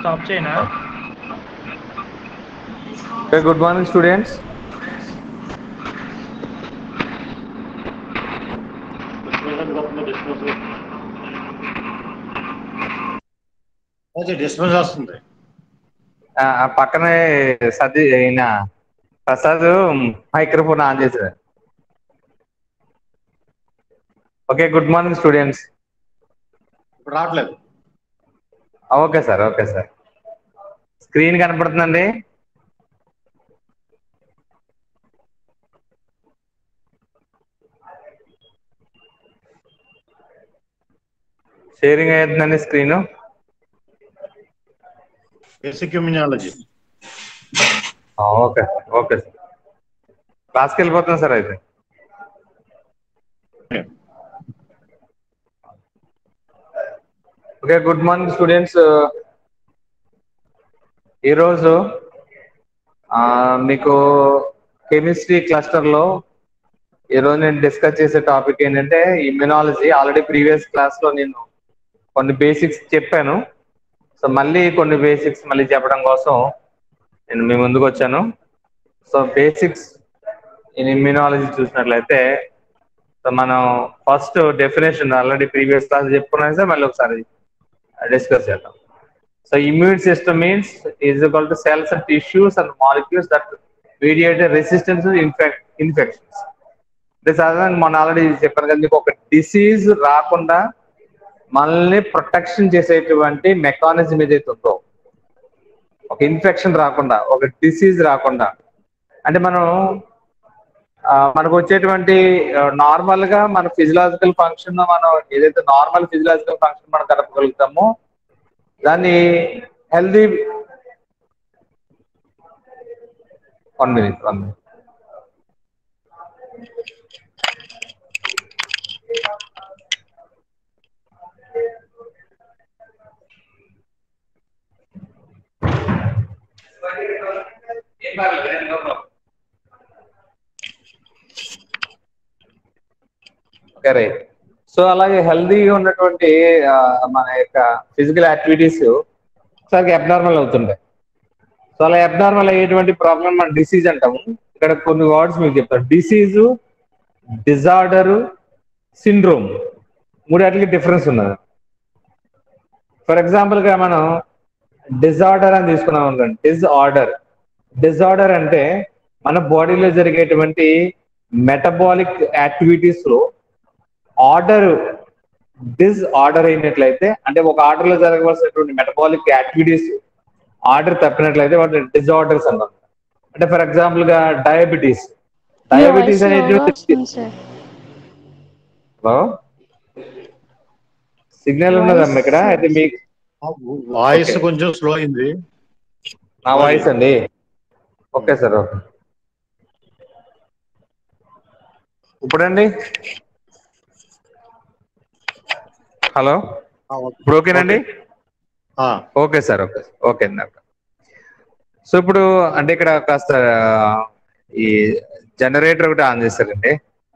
Stop చేయనా Okay, good morning, students. Okay dismiss వస్తుంది ఆ ఆ పక్కనే సతీ ఈయన ప్రసాద్ మైక్రోఫోన్ ఆన్ చేశారు ఓకే గుడ్ మార్నింగ్ స్టూడెంట్స్ ఇప్పుడు రావట్లేదు okay sir okay sir screen కనపడుతుందండి షేరింగ్ అవుతుందండి screen basic immunology okay okay sir క్లాస్కి వెళ్ళిపోతున్నాం సార్ అయితే ఓకే గుడ్ మార్నింగ్ స్టూడెంట్స్ ఈరోజు ఆ, మీకు కెమిస్ట్రీ క్లస్టర్లో ఈరోజు నేను డిస్కస్ చేసే టాపిక్ ఏంటంటే ఇమ్యునాలజీ ఆల్రెడీ ప్రీవియస్ క్లాస్లో నేను కొన్ని బేసిక్స్ చెప్పాను సో మళ్ళీ కొన్ని బేసిక్స్ మళ్ళీ చెప్పడం కోసం నేను మీ ముందుకు వచ్చాను సో బేసిక్స్ ఇన్ ఇమ్యునాలజీ చూసినట్లయితే సో మనం first definition already previous class చెప్పుకున్నాం సార్ మళ్ళీ ఒకసారి డిస్కస్ చేద్దాం so immune system means is equal to cells and tissues and molecules that mediate resistance infect infections అంటే సాధారణంగా మనం ఆల్రెడీ చెప్పాను కదా మీకు ఒక డిసీజ్ రాకుండా మనల్ని ప్రొటెక్షన్ చేసేటువంటి మెకానిజం ఏదైతే ఉందో ఒక ఇన్ఫెక్షన్ రాకుండా ఒక డిసీజ్ రాకుండా అంటే మనం ఆ, మనకు వచ్చేటువంటి నార్మల్ గా మన ఫిజియలాజికల్ ఫంక్షన్ మనం ఏదైతే నార్మల్ ఫిజియలాజికల్ ఫంక్షన్ మనం గడపగలుగుతామో దాన్ని healthy one minute one minute okay right so అలాగే హెల్దీగా ఉన్నటువంటి ఆ, మన యొక్క ఫిజికల్ యాక్టివిటీస్ ఒకసారి అబ్నార్మల్ అవుతుంటాయి సో అలా అబ్నార్మల్ అయ్యేటువంటి ప్రాబ్లం మన డిసీజ్ అంటాము ఇక్కడ కొన్ని వర్డ్స్ మీకు చెప్తాను డిసీజ్ డిజార్డర్ సిండ్రోమ్ మూడాటికి డిఫరెన్స్ ఉన్నది ఫర్ ఎగ్జాంపుల్ గా మనం డిజార్డర్ అని తీసుకున్నాం అనుకోండి డిజార్డర్ డిజార్డర్ అంటే మన బాడీలో జరిగేటువంటి మెటబాలిక్ యాక్టివిటీస్ లో ఆర్డర్ డిస్ ఆర్డర్ అయినట్లయితే అంటే ఒక ఆర్డర్ లో జరగవలసినటువంటి మెటబాలిక్ యాక్టివిటీస్ ఆర్డర్ తప్పినట్లయితే వాటి డిజార్డర్స్ అంటాం అంటే ఫర్ ఎగ్జాంపుల్ గా డయాబెటీస్ డయాబెటీస్ మీ వాయిస్ అనేది వస్తుంది సార్ హలో సిగ్నల్ ఉన్నదమ్మా ఇక్కడ అయితే మీకు వాయిస్ Okay. కొంచెం స్లో అయింది నా వాయిస్ అండి ఓకే సార్ ఓకే ఇప్పుడండి హలో ఆ, ఓకే. ఇప్పుడు ఓకేనండి ఆ, ఓకే సార్ ఓకే ఓకే అండి సో ఇప్పుడు అంటే ఇక్కడ కాస్త ఈ జనరేటర్ ఒకటి ఆన్ చేస్తారండి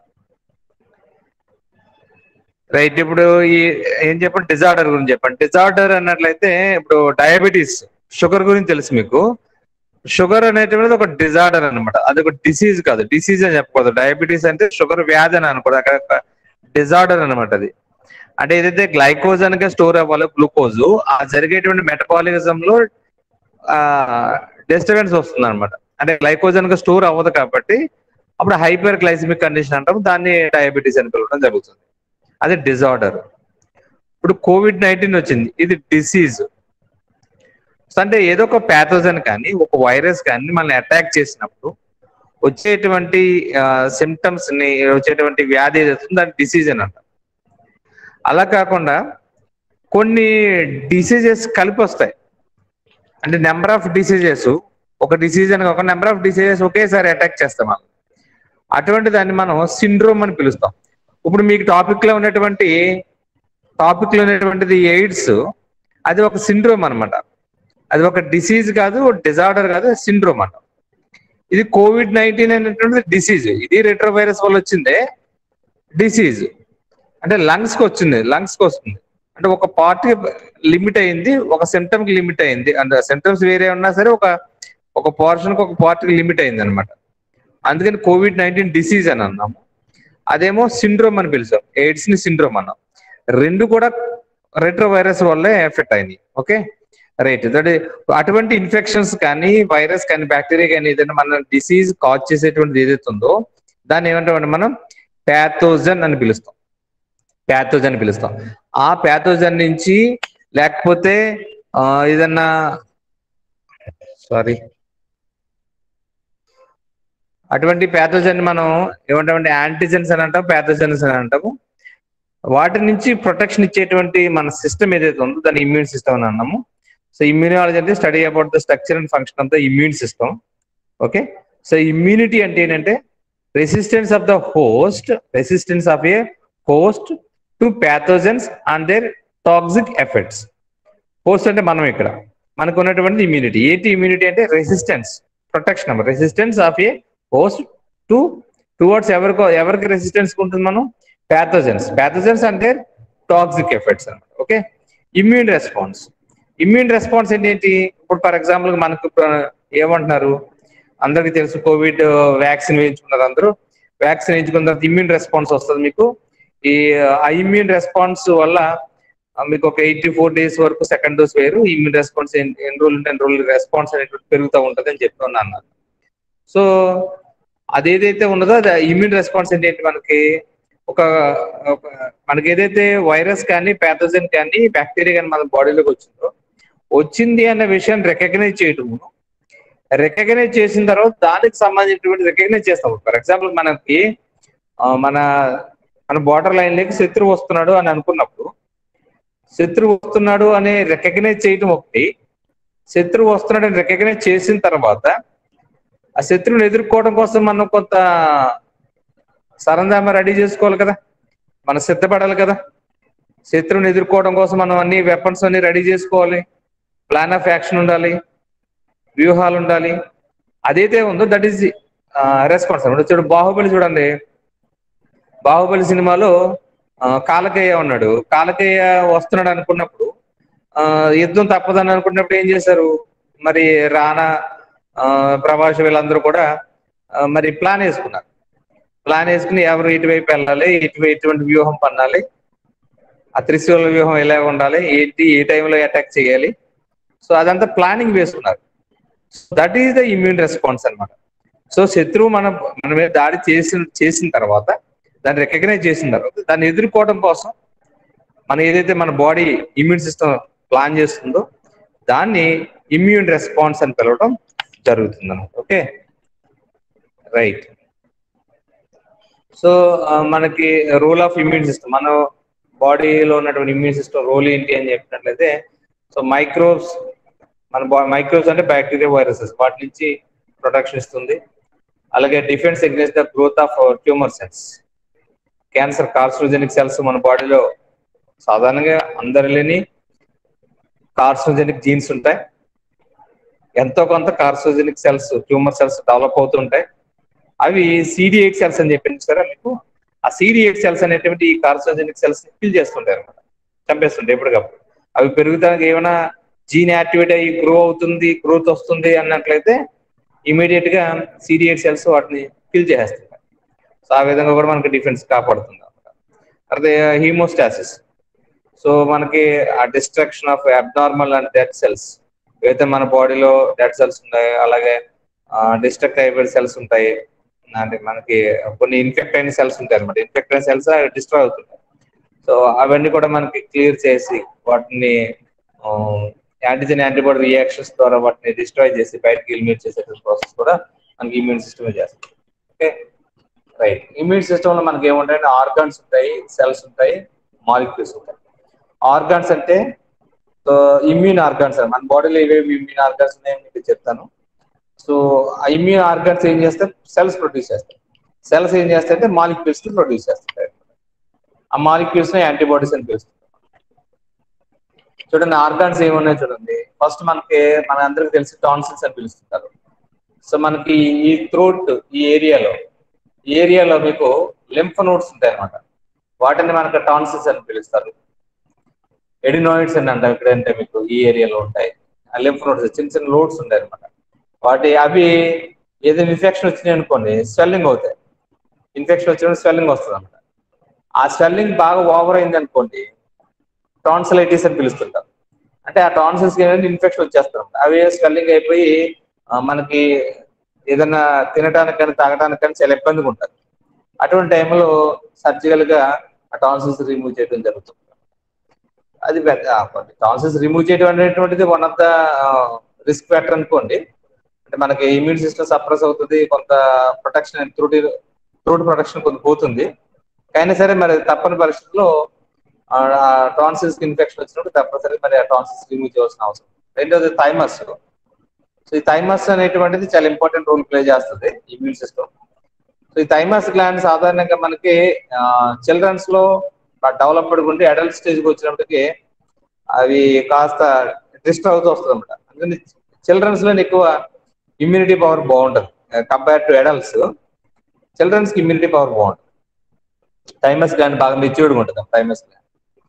రైట్ ఇప్పుడు ఈ ఏం చెప్పండి డిజార్డర్ గురించి చెప్పండి డిజార్డర్ అన్నట్లయితే ఇప్పుడు డయాబెటీస్ షుగర్ గురించి తెలుసు మీకు షుగర్ అనేటువంటిది ఒక డిజార్డర్ అన్నమాట అది ఒక డిసీజ్ కాదు డిసీజ్ అని చెప్పకూడదు డయాబెటీస్ అంటే షుగర్ వ్యాధి అని అనకూడదు అక్కడ డిజార్డర్ అనమాట అది అంటే ఏదైతే గ్లైకోజన్ గా స్టోర్ అవ్వాలో గ్లూకోజ్ ఆ జరిగేటువంటి మెటబాలిజం లో డిస్టర్బెన్స్ వస్తుంది అనమాట అంటే గ్లైకోజన్ గా స్టోర్ అవ్వదు కాబట్టి అప్పుడు హైపర్ గ్లైసిమిక్ కండిషన్ అంటాం దాన్ని డయాబెటీస్ అని పిలవడం జరుగుతుంది అది డిజార్డర్ ఇప్పుడు కోవిడ్ నైన్టీన్ వచ్చింది ఇది డిసీజ్ అంటే ఏదో ఒక ప్యాథోజన్ కానీ ఒక వైరస్ కానీ మనల్ని అటాక్ చేసినప్పుడు వచ్చేటువంటి సిమ్టమ్స్ ని వచ్చేటువంటి వ్యాధి ఏదైతే ఉందో దాన్ని డిసీజ్ అని అంటాం అలా కాకుండా కొన్ని డిసీజెస్ కలిపి వస్తాయి అంటే నెంబర్ ఆఫ్ డిసీజెస్ ఒక డిసీజ్ అని ఒక నెంబర్ ఆఫ్ డిసీజెస్ ఒకేసారి అటాక్ చేస్తాం మనం అటువంటి దాన్ని మనం సిండ్రోమ్ అని పిలుస్తాం ఇప్పుడు మీకు టాపిక్ లో ఉన్నటువంటి టాపిక్ లో ఉన్నటువంటిది ఎయిడ్స్ అది ఒక సిండ్రోమ్ అన్నమాట అది ఒక డిసీజ్ కాదు డిజార్డర్ కాదు సిండ్రోమ్ అంటాం ఇది కోవిడ్ నైన్టీన్ అనేటువంటిది డిసీజ్ ఇది రెట్రో వైరస్ వల్ల వచ్చిందే డిసీజ్ అంటే లంగ్స్ కి వచ్చింది లంగ్స్ కి వస్తుంది అంటే ఒక పార్ట్ లిమిట్ అయింది ఒక సిమ్టమ్ కి లిమిట్ అయింది అంటే సిమ్టమ్స్ వేరే ఉన్నా సరే ఒక ఒక పోర్షన్ కి ఒక పార్ట్ కి లిమిట్ అయింది అనమాట అందుకని కోవిడ్ నైన్టీన్ డిసీజ్ అని అన్నాము అదేమో సిండ్రోమ్ అని పిలిచాం ఎయిడ్స్ ని సిండ్రోమ్ అన్నాం రెండు కూడా రెట్రో వైరస్ వల్లే ఎఫెక్ట్ అయినాయి ఓకే రైట్ దట్ అటువంటి ఇన్ఫెక్షన్స్ కానీ వైరస్ కానీ బ్యాక్టీరియా కానీ ఏదైనా మన డిసీజ్ కాజ్ చేసేటువంటిది ఏదైతే ఉందో దాన్ని ఏమంటామంటే మనం ప్యాథోజన్ అని పిలుస్తాం ప్యాథోజన్ అని పిలుస్తాం ఆ ప్యాథోజన్ నుంచి లేకపోతే ఆ, ఏదన్నా సారీ అటువంటి ప్యాథోజన్ మనం ఏమంటామంటే యాంటీజెన్స్ అని అంటాం ప్యాథోజన్స్ అని అంటాము వాటి నుంచి ప్రొటెక్షన్ ఇచ్చేటువంటి మన సిస్టమ్ ఏదైతే ఉందో దాన్ని ఇమ్యూన్ సిస్టమ్ అని అన్నాము సో ఇమ్యూనాలజీ అంటే study about the structure and function of the immune system okay so immunity అంటే ఏంటంటే resistance of the host resistance of a host to pathogens and their toxic effects host అంటే మనం ఇక్కడ మనకు ఉన్నటువంటి ఇమ్యూనిటీ ఏంటి immunity అంటే resistance protection resistance of a host to towards ఎవరికో ఎవరికి రెసిస్టెన్స్ ఉంటుంది మనం ప్యాథోజన్స్ ప్యాథోజన్స్ అంటే టాక్సిక్ ఎఫెక్ట్స్ అనమాట okay immune response immune response ఏంటి ఇప్పుడు ఫర్ ఎగ్జాంపుల్ మనకు ఇప్పుడు ఏమంటున్నారు అందరికీ తెలుసు కోవిడ్ వ్యాక్సిన్ వేయించుకున్నారు అందరూ వ్యాక్సిన్ వేయించుకున్న తర్వాత ఇమ్యూన్ రెస్పాన్స్ వస్తుంది మీకు ఈ ఆ ఇమ్యూన్ రెస్పాన్స్ వల్ల ఆ, మీకు ఒక ఎయిటీ ఫోర్ డేస్ వరకు సెకండ్ డోస్ వేరు ఇమ్యూన్ రెస్పాన్స్ ఎన్ని రోజులు ఉంటే ఎన్ని రోజులు రెస్పాన్స్ అనేటువంటి పెరుగుతూ ఉంటుంది అని చెప్తున్నా అన్నారు సో అదేదైతే ఉన్నదో అది ఇమ్యూన్ రెస్పాన్స్ ఏంటి మనకి ఒక ఒక- మనకి ఏదైతే వైరస్ కానీ ప్యాథోజన్ కానీ బ్యాక్టీరియా కానీ మన బాడీలోకి వచ్చిందో వచ్చింది అన్న విషయాన్ని రికగ్నైజ్ చేయటము రికగ్నైజ్ చేసిన తర్వాత దానికి సంబంధించినటువంటి రికగ్నైజ్ చేస్తాం ఫర్ ఎగ్జాంపుల్ మనకి ఆ, మన మన బార్డర్ లైన్ లోకి శత్రువు వస్తున్నాడు అని అనుకున్నప్పుడు శత్రువు వస్తున్నాడు అని రికగ్నైజ్ చేయటం ఒకటి శత్రువు వస్తున్నాడు అని రికగ్నైజ్ చేసిన తర్వాత ఆ శత్రువుని ఎదుర్కోవడం కోసం మనం కొంత సరంజామా రెడీ చేసుకోవాలి కదా మనం సిద్ధపడాలి కదా శత్రువుని ఎదుర్కోవడం కోసం మనం అన్ని వెపన్స్ అన్ని రెడీ చేసుకోవాలి ప్లాన్ ఆఫ్ యాక్షన్ ఉండాలి వ్యూహాలు ఉండాలి అదైతే ఉందో దట్ ఈస్ రెస్పాన్స్ అనమాట చూడు బాహుబలి చూడండి బాహుబలి సినిమాలో ఆ, కాలకేయ ఉన్నాడు కాలకేయ వస్తున్నాడు అనుకున్నప్పుడు ఆ, యుద్ధం తప్పదని అనుకున్నప్పుడు ఏం చేశారు మరి రానా ఆ, ప్రభాస్ వీళ్ళందరూ కూడా ఆ, మరి ప్లాన్ వేసుకున్నారు ప్లాన్ వేసుకుని ఎవరు ఇటువైపు వెళ్ళాలి ఇటువైపు ఇటువంటి వ్యూహం పన్నాలి ఆ త్రిశూల వ్యూహం ఎలా ఉండాలి ఏంటి ఏ టైంలో అటాక్ చేయాలి సో అదంతా ప్లానింగ్ వేసుకున్నారు that is the immune response అన్నమాట సో శత్రువు మన మన మీద దాడి చేసిన చేసిన తర్వాత దాన్ని రికగ్నైజ్ చేసిన తర్వాత దాన్ని ఎదుర్కోవడం కోసం మన ఏదైతే మన బాడీ ఇమ్యూన్ సిస్టమ్ ప్లాన్ చేస్తుందో దాన్ని ఇమ్యూన్ రెస్పాన్స్ అని పిలవడం జరుగుతుంది అనమాట ఓకే రైట్ సో మనకి రోల్ ఆఫ్ ఇమ్యూన్ సిస్టమ్ మన బాడీలో ఉన్నటువంటి ఇమ్యూన్ సిస్టమ్ రోల్ ఏంటి అని చెప్పినట్లయితే సో మైక్రోబ్స్ మన మైక్రోబ్స్ అంటే బ్యాక్టీరియా వైరసెస్ వాటి నుంచి ప్రొటెక్షన్ ఇస్తుంది అలాగే defence against the growth of tumour cells cancer carcinogenic cells మన బాడీలో సాధారణంగా అందరిలోని కార్సినోజెనిక్ జీన్స్ ఉంటాయి ఎంతో కొంత carcinogenic cells tumour cells develop అవుతుంటాయి అవి సిడి ఎయిట్ సెల్స్ అని చెప్పింది సరే మీకు ఆ సిడి ఎయిట్ సెల్స్ అనేటువంటి ఈ కార్సినోజెనిక్ సెల్స్ కిల్ చేస్తుంటాయి అనమాట చంపేస్తుంటాయి ఎప్పటికప్పుడు అవి పెరుగుతానికి ఏమైనా జీన్ యాక్టివేట్ అయ్యి గ్రో అవుతుంది గ్రోత్ వస్తుంది అన్నట్లయితే ఇమీడియట్ గా సిడి ఎయిట్ సెల్స్ వాటిని కిల్ చేసేస్తాయి సో ఆ విధంగా కూడా మనకి డిఫెన్స్ కాపాడుతుంది అనమాట అదే హీమోస్టాసిస్ సో మనకి ఆ destruction of abnormal and dead cells ఏవైతే మన బాడీలో డెడ్ సెల్స్ ఉంటాయి అలాగే డిస్ట్రక్ట్ అయిపోయిన సెల్స్ ఉంటాయి అంటే మనకి కొన్ని ఇన్ఫెక్ట్ అయిన సెల్స్ ఉంటాయి అనమాట ఇన్ఫెక్ట్ అయిన సెల్స్ డిస్ట్రాయ్ అవుతుంటాయి సో అవన్నీ కూడా మనకి క్లియర్ చేసి వాటిని యాంటీజెన్ యాంటీబాడీ రియాక్షన్స్ ద్వారా వాటిని డిస్ట్రాయ్ చేసి బయటకి ఎలిమినేట్ చేసే ప్రాసెస్ కూడా మనకి ఇమ్యూన్ సిస్టమే చేస్తుంది ఓకే రైట్ ఇమ్యూన్ సిస్టమ్ లో మనకి ఏముంటాయంటే ఆర్గాన్స్ ఉంటాయి సెల్స్ ఉంటాయి మాలిక్యూల్స్ ఉంటాయి ఆర్గాన్స్ అంటే ఇమ్యూన్ ఆర్గాన్స్ మన బాడీలో ఏవేవి ఇమ్యూన్ ఆర్గాన్స్ ఉన్నాయని మీకు చెప్తాను సో ఆ ఇమ్యూన్ ఆర్గాన్స్ ఏం చేస్తాయి సెల్స్ ప్రొడ్యూస్ చేస్తాయి సెల్స్ ఏం చేస్తాయంటే మాలిక్యూల్స్ ని ప్రొడ్యూస్ చేస్తాయి ఆ మాలిక్యూల్స్ ని యాంటీబాడీస్ అని పిలుస్తాం చూడండి ఆర్గాన్స్ ఏమున్నాయి చూడండి ఫస్ట్ మనకి మన అందరికి తెలిసి టాన్సిల్స్ అని పిలుస్తుంటారు సో మనకి ఈ థ్రోట్ ఈ ఏరియాలో ఈ ఏరియాలో మీకు లింఫ్ నోట్స్ ఉంటాయి అనమాట వాటిని మనకు టాన్సిల్స్ అని పిలుస్తారు ఎడినాయిడ్స్ అని అంటాం ఇక్కడ అంటే మీకు ఈ ఏరియాలో ఉంటాయి లింఫ్ నోడ్స్ చిన్న చిన్న లోడ్స్ ఉంటాయి అనమాట వాటి అవి ఏదైనా ఇన్ఫెక్షన్ వచ్చినాయి అనుకోండి స్వెల్లింగ్ అవుతాయి ఇన్ఫెక్షన్ వచ్చినప్పుడు స్వెల్లింగ్ వస్తుంది అనమాట ఆ స్వెల్లింగ్ బాగా ఓవర్ అయింది అనుకోండి టాన్సిలైటిస్ అని పిలుస్తుంటాం అంటే ఆ టాన్సిల్స్ ఏంటంటే ఇన్ఫెక్షన్ వచ్చేస్తాం అవి స్వెల్లింగ్ అయిపోయి ఆ, మనకి ఏదైనా తినడానికి కానీ తాగడానికి కానీ చాలా ఇబ్బందిగా ఉంటుంది అటువంటి టైంలో సర్జికల్ గా ఆ టాన్సిల్స్ రిమూవ్ చేయడం జరుగుతుంది అది టాన్సిల్స్ రిమూవ్ చేయడం అనేటువంటిది one of the risk factor అనుకోండి అంటే మనకి ఇమ్యూన్ సిస్టమ్ సప్రెస్ అవుతుంది కొంత ప్రొటెక్షన్ త్రూట్ త్రూట్ ప్రొటెక్షన్ కొంత పోతుంది అయినా సరే మరి తప్పని పరిస్థితుల్లో టాన్సిల్స్ ఇన్ఫెక్షన్ వచ్చినప్పుడు తప్పనిసరి మరి ఆ టాన్సిల్స్ రిమూవ్ చేయాల్సిన అవసరం రెండోది థైమస్ సో ఈ థైమస్ అనేటువంటిది చాలా ఇంపార్టెంట్ రోల్ ప్లే చేస్తుంది ఇమ్యూన్ సిస్టమ్ సో ఈ థైమస్ గ్లాండ్ సాధారణంగా మనకి చిల్డ్రన్స్ లో డెవలప్డ్ ఉండి అడల్ట్ స్టేజ్ కి వచ్చినప్పటికీ అవి కాస్త డిస్టర్బ్ అవుతూ వస్తుంది అనమాట అందుకని చిల్డ్రన్స్ లో ఎక్కువ ఇమ్యూనిటీ పవర్ బాగుంటుంది కంపేర్ టు అడల్ట్స్ చిల్డ్రన్స్ కి ఇమ్యూనిటీ పవర్ బాగుంటుంది థైమస్ గ్లాండ్ బాగా మెచ్యూర్డ్గా ఉంటుంది thymus gland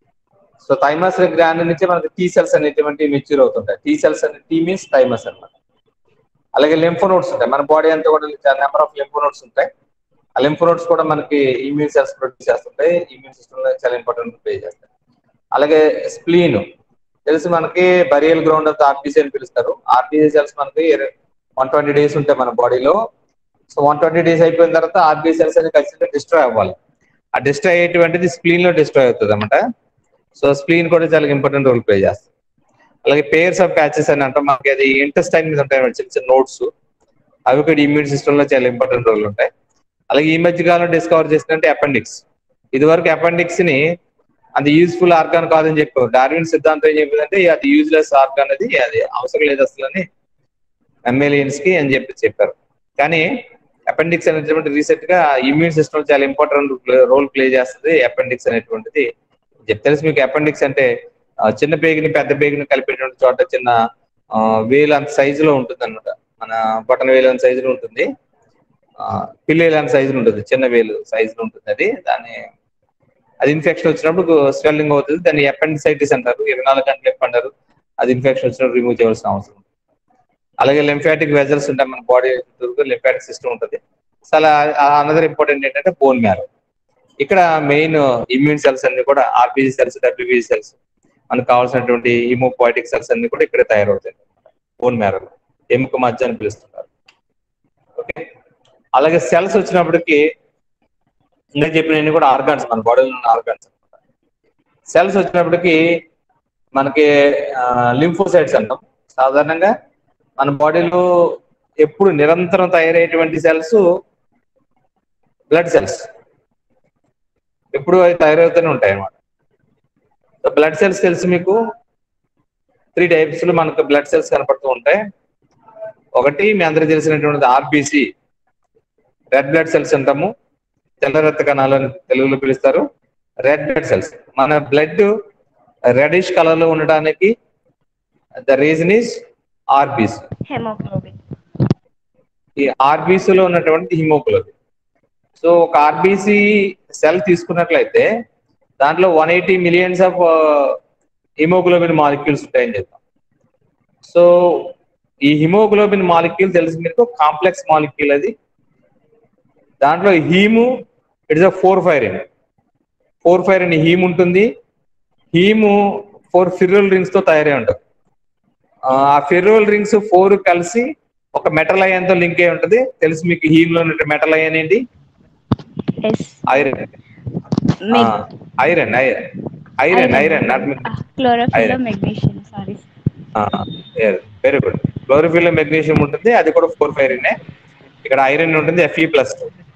so thymus gland నుంచి మనకి టీ సెల్స్ అనేటువంటి మెచ్యూర్ అవుతుంటాయి టీ సెల్స్ అనే టీ మీన్స్ థైమస్ అన్నమాట అలాగే లింఫ్ నోట్స్ ఉంటాయి మన బాడీ అంతా కూడా నెంబర్ ఆఫ్ లింఫ్ నోట్స్ ఉంటాయి ఆ లింఫ్ నోట్స్ కూడా మనకి ఇమ్యూన్ సెల్స్ ప్రొడ్యూస్ చేస్తుంటాయి ఇమ్యూన్ సిస్టమ్ లో చాలా ఇంపార్టెంట్ ప్లే చేస్తాయి అలాగే స్ప్లీన్ తెలిసి మనకి బరియల్ గ్రౌండ్ ఆఫ్ ఆర్టీసీ అని పిలుస్తారు ఆర్టీసీ సెల్స్ మనకి వన్ ట్వంటీ డేస్ ఉంటాయి మన బాడీలో సో వన్ ట్వంటీ డేస్ అయిపోయిన తర్వాత ఆర్బీ సెల్స్ అనేది ఖచ్చితంగా డిస్ట్రాయ్ అవ్వాలి ఆ డిస్ట్రాయ్ అయ్యేటువంటిది స్ప్లీన్ లో డిస్ట్రాయ్ అవుతుంది అనమాట సో స్ప్లీన్ కూడా చాలా ఇంపార్టెంట్ రోల్ ప్లే చేస్తుంది అలాగే పేర్స్ ఆఫ్ ప్యాచెస్ అని అంటే మనకి అది ఇంటెస్టైన్ మీద ఉంటాయి అన్నమాట, చిన్న చిన్న నోట్స్ అవి కూడా ఇమ్యూన్ సిస్టమ్ లో చాలా ఇంపార్టెంట్ రోల్ ఉంటాయి అలాగే ఈ మధ్య కాలంలో డిస్కవర్ చేసినట్టే అపెండిక్స్ ఇది వరకు అపెండిక్స్ ని అది యూస్ఫుల్ ఆర్గాన్ కాదని చెప్పారు డార్విన్ సిద్ధాంతం ఏం చెప్పిందంటే అది యూజ్లెస్ ఆర్గాన్ అది అది అవసరం లేదు అసలు అని ఎమ్మెలియన్స్ కి అని చెప్పి చెప్పారు కానీ అపెండిక్స్ అనేటువంటి రీసెంట్ గా ఇమ్యూన్ సిస్టమ్ చాలా ఇంపార్టెంట్ రోల్ ప్లే చేస్తుంది అపెండిక్స్ అనేటువంటిది చెప్ తెలుసు మీకు అపెండిక్స్ అంటే ఆ, చిన్న పేగుని పెద్ద పేగుని కలిపేటువంటి చోట చిన్న ఆ, వేలు అంత సైజు లో ఉంటుంది అనమాట మన బటన్ వేలు అంత సైజు లో ఉంటుంది ఆ, పిల్లేలు అంత సైజు ఉంటుంది చిన్న వేలు సైజు లో ఉంటుంది అది దాని అది ఇన్ఫెక్షన్ వచ్చినప్పుడు స్వెల్లింగ్ అవుతుంది దాన్ని అపెండిసైటిస్ అంటారు ఇరవై నాలుగు గంటలు ఎప్పుడు అంటారు అది ఇన్ఫెక్షన్ వచ్చినప్పుడు రిమూవ్ చేయాల్సిన అవసరం ఉంది. అలాగే లింఫాటిక్ వెజల్స్ ఉంటాయి మన బాడీ లింఫాటిక్ సిస్టమ్ ఉంటుంది చాలా అనదర్ ఇంపార్టెంట్ ఏంటంటే బోన్ మ్యారో ఇక్కడ మెయిన్ ఇమ్యూన్ సెల్స్ అన్ని కూడా ఆర్బీజీ సెల్స్ డబ్ల్యూబీజీ సెల్స్ మనకు కావాల్సినటువంటి ఇమోపాయిటిక్ సెల్స్ అన్ని కూడా ఇక్కడ తయారవుతాయి బోన్ మ్యారో ఎముక మధ్య అని పిలుస్తున్నారు ఓకే అలాగే సెల్స్ వచ్చినప్పటికి ఇంకా చెప్పినవి కూడా ఆర్గాన్స్ మన బాడీలో ఉన్న ఆర్గాన్స్ సెల్స్ వచ్చినప్పటికి మనకి లింఫోసైట్స్ అంటాం సాధారణంగా మన బాడీలో ఎప్పుడు నిరంతరం తయారయ్యేటువంటి సెల్స్ బ్లడ్ సెల్స్ ఎప్పుడు అవి తయారవుతూనే ఉంటాయి అన్నమాట బ్లడ్ సెల్స్ తెలుసు మీకు త్రీ టైప్స్ లో మనకు బ్లడ్ సెల్స్ కనపడుతూ ఉంటాయి ఒకటి మీ అందరికి తెలిసినటువంటిది ఆర్బిసి రెడ్ బ్లడ్ సెల్స్ అంటాము తెల్ల రక్త కణాలు అని తెలుగులో పిలుస్తారు రెడ్ బ్లడ్ సెల్స్ మన బ్లడ్ రెడిష్ కలర్ లో ఉండడానికి the reason is RBC haemoglobin ఈ ఆర్బీసీ లో ఉన్నటువంటి హిమోగ్లోబిన్ సో ఒక ఆర్బీసీ సెల్ తీసుకున్నట్లయితే దాంట్లో one eighty millions of haemoglobin molecules ఉంటాయని చెప్తాం సో ఈ హిమోగ్లోబిన్ మాలిక్యూల్ తెలిసి మీకు కాంప్లెక్స్ మాలిక్యూల్ అది దాంట్లో haem it's a porphyrin porphyrin అని హీమ్ ఉంటుంది హీము ఫోర్ ఫిర్రల్ రింగ్స్ తో తయారై ఉంటుంది ఆ ఫెర్రోల్ రింగ్స్ ఫోర్ కలిసి ఒక మెటల్ అయాన్ తో లింక్ అయి ఉంటది తెలుసు మీకు హీమ్ లో ఉన్న మెటల్ అయాన్ ఏంటి ఎస్ ఐరన్ మెగ్ iron iron iron iron not chlorophyll Iron. Magnesium sorry very good chlorophyll magnesium ఉంటుంది అది కూడా ఫోర్ ఫైర్ ఇక్కడ ఐరన్ ఉంటుంది ఎఫ్ఈ ప్లస్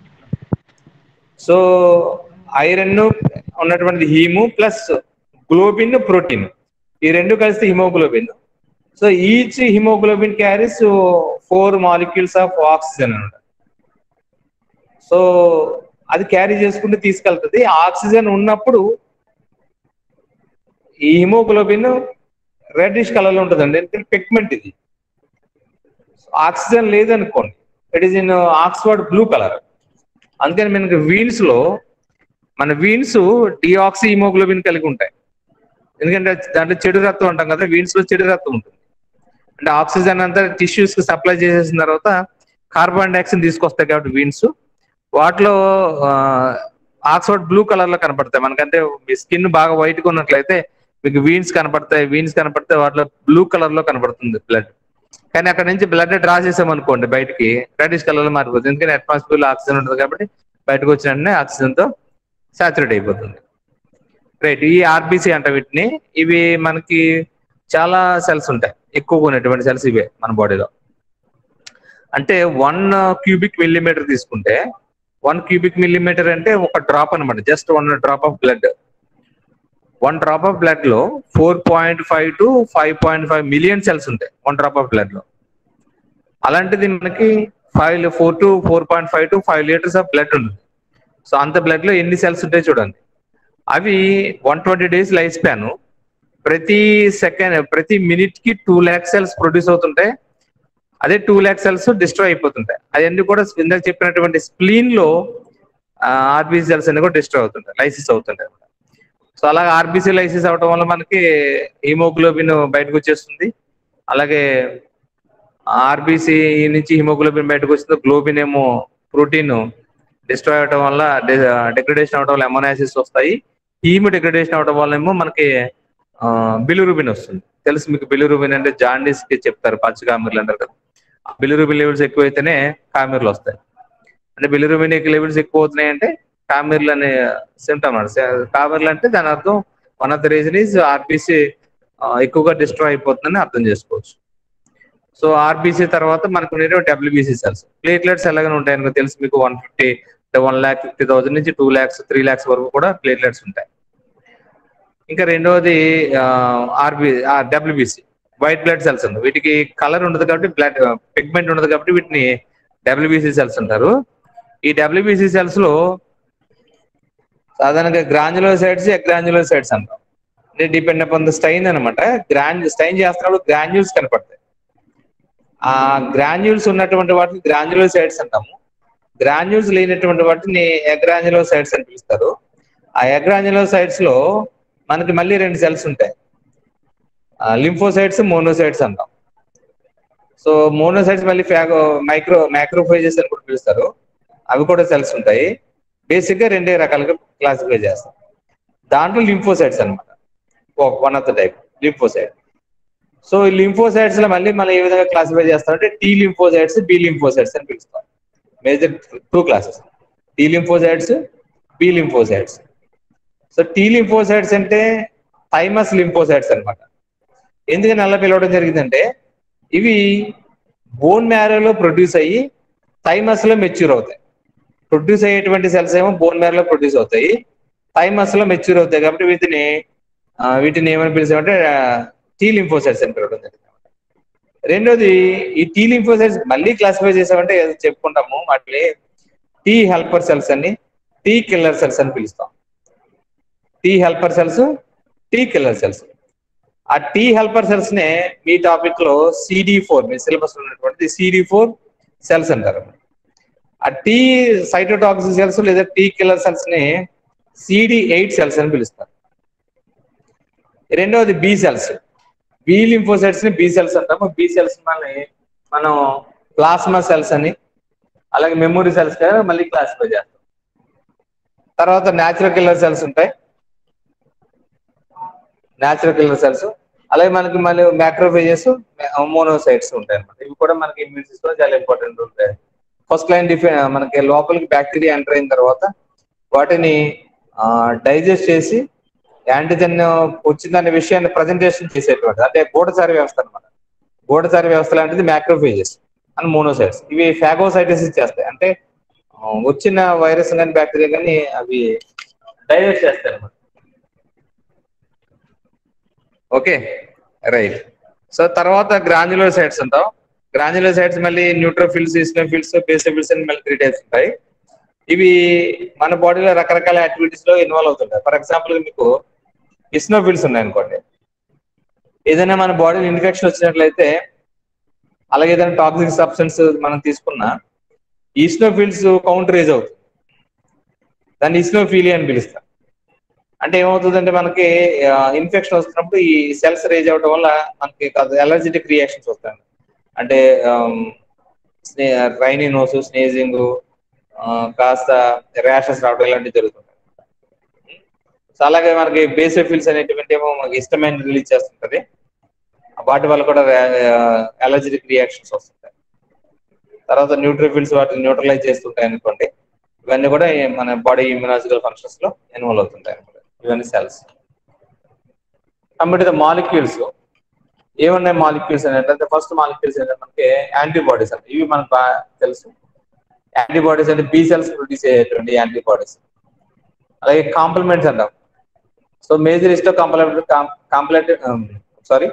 సో ఐరన్ ఉన్నటువంటి హీము ప్లస్ గ్లోబిన్ ప్రోటీన్ ఈ రెండు కలిసి haemoglobin so each haemoglobin carries four molecules of oxygen అనమాట సో అది క్యారీ చేసుకుంటూ తీసుకెళ్తుంది ఆక్సిజన్ ఉన్నప్పుడు ఈ హిమోగ్లోబిన్ రెడ్డిష్ కలర్ లో ఉంటుందండి ఎందుకంటే పిగ్మెంట్ ఇది ఆక్సిజన్ లేదనుకోండి it is in Oxford blue colour అందుకని మనకి వీన్స్ లో మన వీన్స్ డిఆక్సీ హిమోగ్లోబిన్ కలిగి ఉంటాయి ఎందుకంటే దాంట్లో చెడు రక్తం అంటాం కదా వీన్స్ లో చెడు రక్తం ఉంటుంది అంటే ఆక్సిజన్ అంతా టిష్యూస్ కి సప్లై చేసేసిన తర్వాత కార్బన్ డైఆక్సైడ్ తీసుకొస్తాయి కాబట్టి వీన్స్ వాటిలో ఆక్స్ఫర్డ్ బ్లూ కలర్ లో కనపడతాయి మనకంటే మీ స్కిన్ బాగా వైట్ గా ఉన్నట్లయితే మీకు వీన్స్ కనపడతాయి వీన్స్ కనపడితే వాటిలో బ్లూ కలర్ లో కనపడుతుంది బ్లడ్ కానీ అక్కడ నుంచి బ్లడ్ డ్రా చేసామనుకోండి బయటికి రెడిష్ కలర్ లో మారిపోతుంది ఎందుకంటే అట్మాస్ఫియర్ లో ఆక్సిజన్ ఉంటుంది కాబట్టి బయటకు వచ్చిన వెంటనే ఆక్సిజన్ తో సాచురేట్ అయిపోతుంది రైట్ ఈ ఆర్బీసీ అంట వీటిని ఇవి మనకి చాలా సెల్స్ ఉంటాయి ఎక్కువగా ఉన్నటువంటి సెల్స్ ఇవే మన బాడీలో అంటే వన్ క్యూబిక్ మిల్లీమీటర్ తీసుకుంటే వన్ క్యూబిక్ మిల్లీమీటర్ అంటే ఒక డ్రాప్ అనమాట just one drop of blood one drop of blood లో four point five to five point five million cells ఉంటాయి వన్ డ్రాప్ ఆఫ్ బ్లడ్ లో అలాంటిది మనకి five four to four point five to five litres of blood ఉంటుంది so అంత blood లో ఎన్ని cells ఉంటాయి చూడండి అవి one twenty days life span ప్రతి సెకండ్ ప్రతి మినిట్ కి టూ ల్యాక్ సెల్స్ ప్రొడ్యూస్ అవుతుంటాయి అదే టూ ల్యాక్ సెల్స్ డిస్ట్రాయ్ అయిపోతుంటాయి అవన్నీ కూడా ఇందాక చెప్పినటువంటి స్ప్లీన్ లో ఆర్బీసీ సెల్స్ అన్ని కూడా డిస్ట్రాయ్ అవుతుంటాయి లైసిస్ అవుతుంటాయి సో అలాగే ఆర్బీసీ లైసిస్ అవడం వల్ల మనకి హిమోగ్లోబిన్ బయటకు వచ్చేస్తుంది అలాగే ఆర్బీసీ నుంచి హిమోగ్లోబిన్ బయటకు వస్తుంది గ్లోబిన్ ఏమో ప్రోటీన్ డిస్ట్రాయ్ అవడం వల్ల డిగ్రేడేషన్ అవడం వల్ల ఎమోనాసిస్ వస్తాయి హీమ్ డిగ్రేడేషన్ అవడం వల్ల ఏమో మనకి బిలిరూబిన్ వస్తుంది తెలుసు మీకు బిలిరూబిన్ అంటే జాండీస్ కి చెప్తారు పచ్చ కామెర్లు అంటారు కదా బిలిరూబిన్ లెవెల్స్ ఎక్కువైతేనే కామెర్లు వస్తాయి అంటే బిలిరూబిన్ లెవెల్స్ ఎక్కువ అవుతున్నాయి అంటే కామెర్లు అనే సిమ్టమ్ కామెర్లు అంటే దాని అర్థం one of the reason is RBC ఎక్కువగా డిస్ట్రాయ్ అయిపోతుందని అర్థం చేసుకోవచ్చు సో ఆర్బీసీ తర్వాత మనకు ఉండేవి డబ్ల్యూబీసీ సెల్స్ ప్లేట్లెట్స్ ఎలాగనే ఉంటాయి అనుకో తెలుసు మీకు one fifty one lakh fifty thousand నుంచి టూ ల్యాక్స్ త్రీ ల్యాక్స్ వరకు కూడా ప్లేట్లెట్స్ ఉంటాయి ఇంకా రెండవది RB WBC white blood cells ఉంది వీటికి కలర్ ఉండదు కాబట్టి బ్లడ్ పిగ్మెంట్ ఉండదు కాబట్టి వీటిని డబ్ల్యూబీసీ సెల్స్ అంటారు ఈ డబ్ల్యూబీసీ సెల్స్ లో సాధారణంగా గ్రాన్యులోసైడ్స్ ఎగ్రాన్యులోసైడ్స్ అంటాం అంటే డిపెండ్ అపాన్ ద స్టైన్ అనమాట గ్రాన్ స్టైన్ చేస్తున్నప్పుడు గ్రాన్యూల్స్ కనపడతాయి ఆ గ్రాన్యూల్స్ ఉన్నటువంటి వాటిని గ్రాన్యులోసైడ్స్ అంటాము గ్రాన్యూల్స్ లేనటువంటి వాటిని ఎగ్రాన్యులోసైడ్స్ అని పిలుస్తారు ఆ ఎగ్రాన్యులోసైడ్స్ లో మనకి మళ్ళీ రెండు సెల్స్ ఉంటాయి లింఫోసైడ్స్ మోనోసైడ్స్ అంటాం సో మోనోసైడ్స్ మళ్ళీ ఫ్యాగో మైక్రో మైక్రోఫైజెస్ అని కూడా పిలుస్తారు అవి కూడా సెల్స్ ఉంటాయి బేసిక్ గా రెండే రకాలుగా క్లాసిఫై చేస్తాం దాంట్లో లింఫోసైడ్స్ అనమాట one of the type lymphocyte so ఈ లింఫోసైడ్స్ లో మళ్ళీ మనం ఏ విధంగా క్లాసిఫై చేస్తామంటే టీ లింఫోసైడ్స్ బి లింఫోసైడ్స్ అని పిలుస్తాం major two classes T lymphocytes B lymphocytes so T lymphocytes అంటే థైమస్ లింఫోసైడ్స్ అనమాట ఎందుకని అలా పిలవడం జరిగిందంటే ఇవి బోన్ మ్యారోలో ప్రొడ్యూస్ అయ్యి థైమస్ లో మెచ్యూర్ అవుతాయి ప్రొడ్యూస్ అయ్యేటువంటి సెల్స్ ఏమో బోన్ మ్యారోలో ప్రొడ్యూస్ అవుతాయి థైమస్ లో మెచ్యూర్ అవుతాయి కాబట్టి వీటిని వీటిని ఏమని పిలిచామంటే టీ లింఫోసైడ్స్ అని పిలవడం జరిగింది రెండోది ఈ టీ లింఫోసైడ్స్ మళ్ళీ క్లాసిఫై చేసామంటే చెప్పుకుంటాము వాటిని టీ హెల్పర్ సెల్స్ అని టీ కిల్లర్ సెల్స్ అని పిలుస్తాం T helper cells T killer cells ఆ టీ హెల్పర్ సెల్స్ నే మీ టాపిక్ లో సిడి ఫోర్ మీ సిలబస్ ఉన్నటువంటి సిడి ఫోర్ సెల్స్ అంటారు ఆ టీ సైటోటాక్సిక్ సెల్స్ లేదా టీ కిల్లర్ సెల్స్ ని సిడి ఎయిట్ సెల్స్ అని పిలుస్తారు రెండవది బి సెల్స్ బి లింఫోసైట్స్ ని బి సెల్స్ అంటాము బి సెల్స్ మళ్ళీ మనం ప్లాస్మా సెల్స్ అని అలాగే మెమొరీ సెల్స్ గా మళ్ళీ క్లాసిఫై చేస్తాం తర్వాత న్యాచురల్ కిల్లర్ సెల్స్ ఉంటాయి న్యాచురల్ కిల్లర్ సెల్స్ అలాగే మనకి మళ్ళీ మ్యాక్రోఫేజెస్ మోనోసైట్స్ ఉంటాయి అనమాట ఇవి కూడా మనకి ఇమ్యూన్ సిస్టమ్ చాలా ఇంపార్టెంట్ ఉంటాయి ఫస్ట్ లైన్ డిఫె మనకి లోపలికి బ్యాక్టీరియా ఎంటర్ అయిన తర్వాత వాటిని డైజెస్ట్ చేసి యాంటీజెన్ వచ్చిందనే విషయాన్ని ప్రజెంటేషన్ చేసేటువంటి అంటే గూఢచారి వ్యవస్థ అనమాట గూఢచారి వ్యవస్థ లాంటిది మ్యాక్రోఫేజెస్ అండ్ మోనోసైట్స్ ఇవి ఫాగోసైటిస్ చేస్తాయి అంటే వచ్చిన వైరస్ కానీ బ్యాక్టీరియా కానీ అవి డైజెస్ట్ చేస్తాయి అనమాట ఓకే రైట్ సో తర్వాత గ్రాన్యులోసైట్స్ అంటాం గ్రాన్యులోసైట్స్ మళ్ళీ న్యూట్రోఫిల్స్ ఇస్నోఫిల్స్ బేసోఫిల్స్ అని మళ్ళీ త్రీ టైప్స్ ఉంటాయి ఇవి మన బాడీలో రకరకాల యాక్టివిటీస్ లో ఇన్వాల్వ్ అవుతుంటాయి ఫర్ ఎగ్జాంపుల్ మీకు ఇస్నోఫిల్స్ ఉన్నాయి అనుకోండి ఏదైనా మన బాడీలో ఇన్ఫెక్షన్ వచ్చినట్లయితే అలాగే ఏదైనా టాక్సిక్ సబ్స్టెన్స్ మనం తీసుకున్నా ఈస్నోఫిల్స్ కౌంటర్ రేజ్ అవుతుంది దాన్ని ఇస్నోఫీలియా అని పిలుస్తాం అంటే ఏమవుతుందంటే మనకి ఇన్ఫెక్షన్ వస్తున్నప్పుడు ఈ సెల్స్ రేజ్ అవడం వల్ల మనకి ఎలర్జెటిక్ రియాక్షన్స్ వస్తాయి అంటే రైనీ నోస్ స్నేజింగ్ కాస్త ర్యాషెస్ రావడం ఇలాంటివి జరుగుతుంటాయి సో అలాగే మనకి బేసోఫిల్స్ అనేటువంటి ఏమో మనకి ఇష్టమైన రిలీజ్ చేస్తుంటది వాటి వల్ల కూడా ఎలర్జెటిక్ రియాక్షన్స్ వస్తుంటాయి తర్వాత న్యూట్రిఫిల్స్ వాటిని న్యూట్రలైజ్ చేస్తుంటాయి అనుకోండి ఇవన్నీ కూడా మన బాడీ ఇమ్యూనాలజికల్ ఫంక్షన్స్ లో ఇన్వాల్వ్ అవుతుంటాయి అనమాట ఇవన్నీ సెల్స్ కాబట్టి మాలిక్యూల్స్ ఏమున్నాయి మాలిక్యూల్స్ అంటే ఫస్ట్ మాలిక్యూల్స్ ఏంటంటే మనకి యాంటీబాడీస్ అంటే ఇవి మనకు బాగా తెలుసు యాంటీబాడీస్ అంటే బి సెల్స్ ప్రొడ్యూస్ అయ్యేటువంటి యాంటీబాడీస్ అలాగే కాంప్లిమెంట్స్ అంటాం so major histo complement complement sorry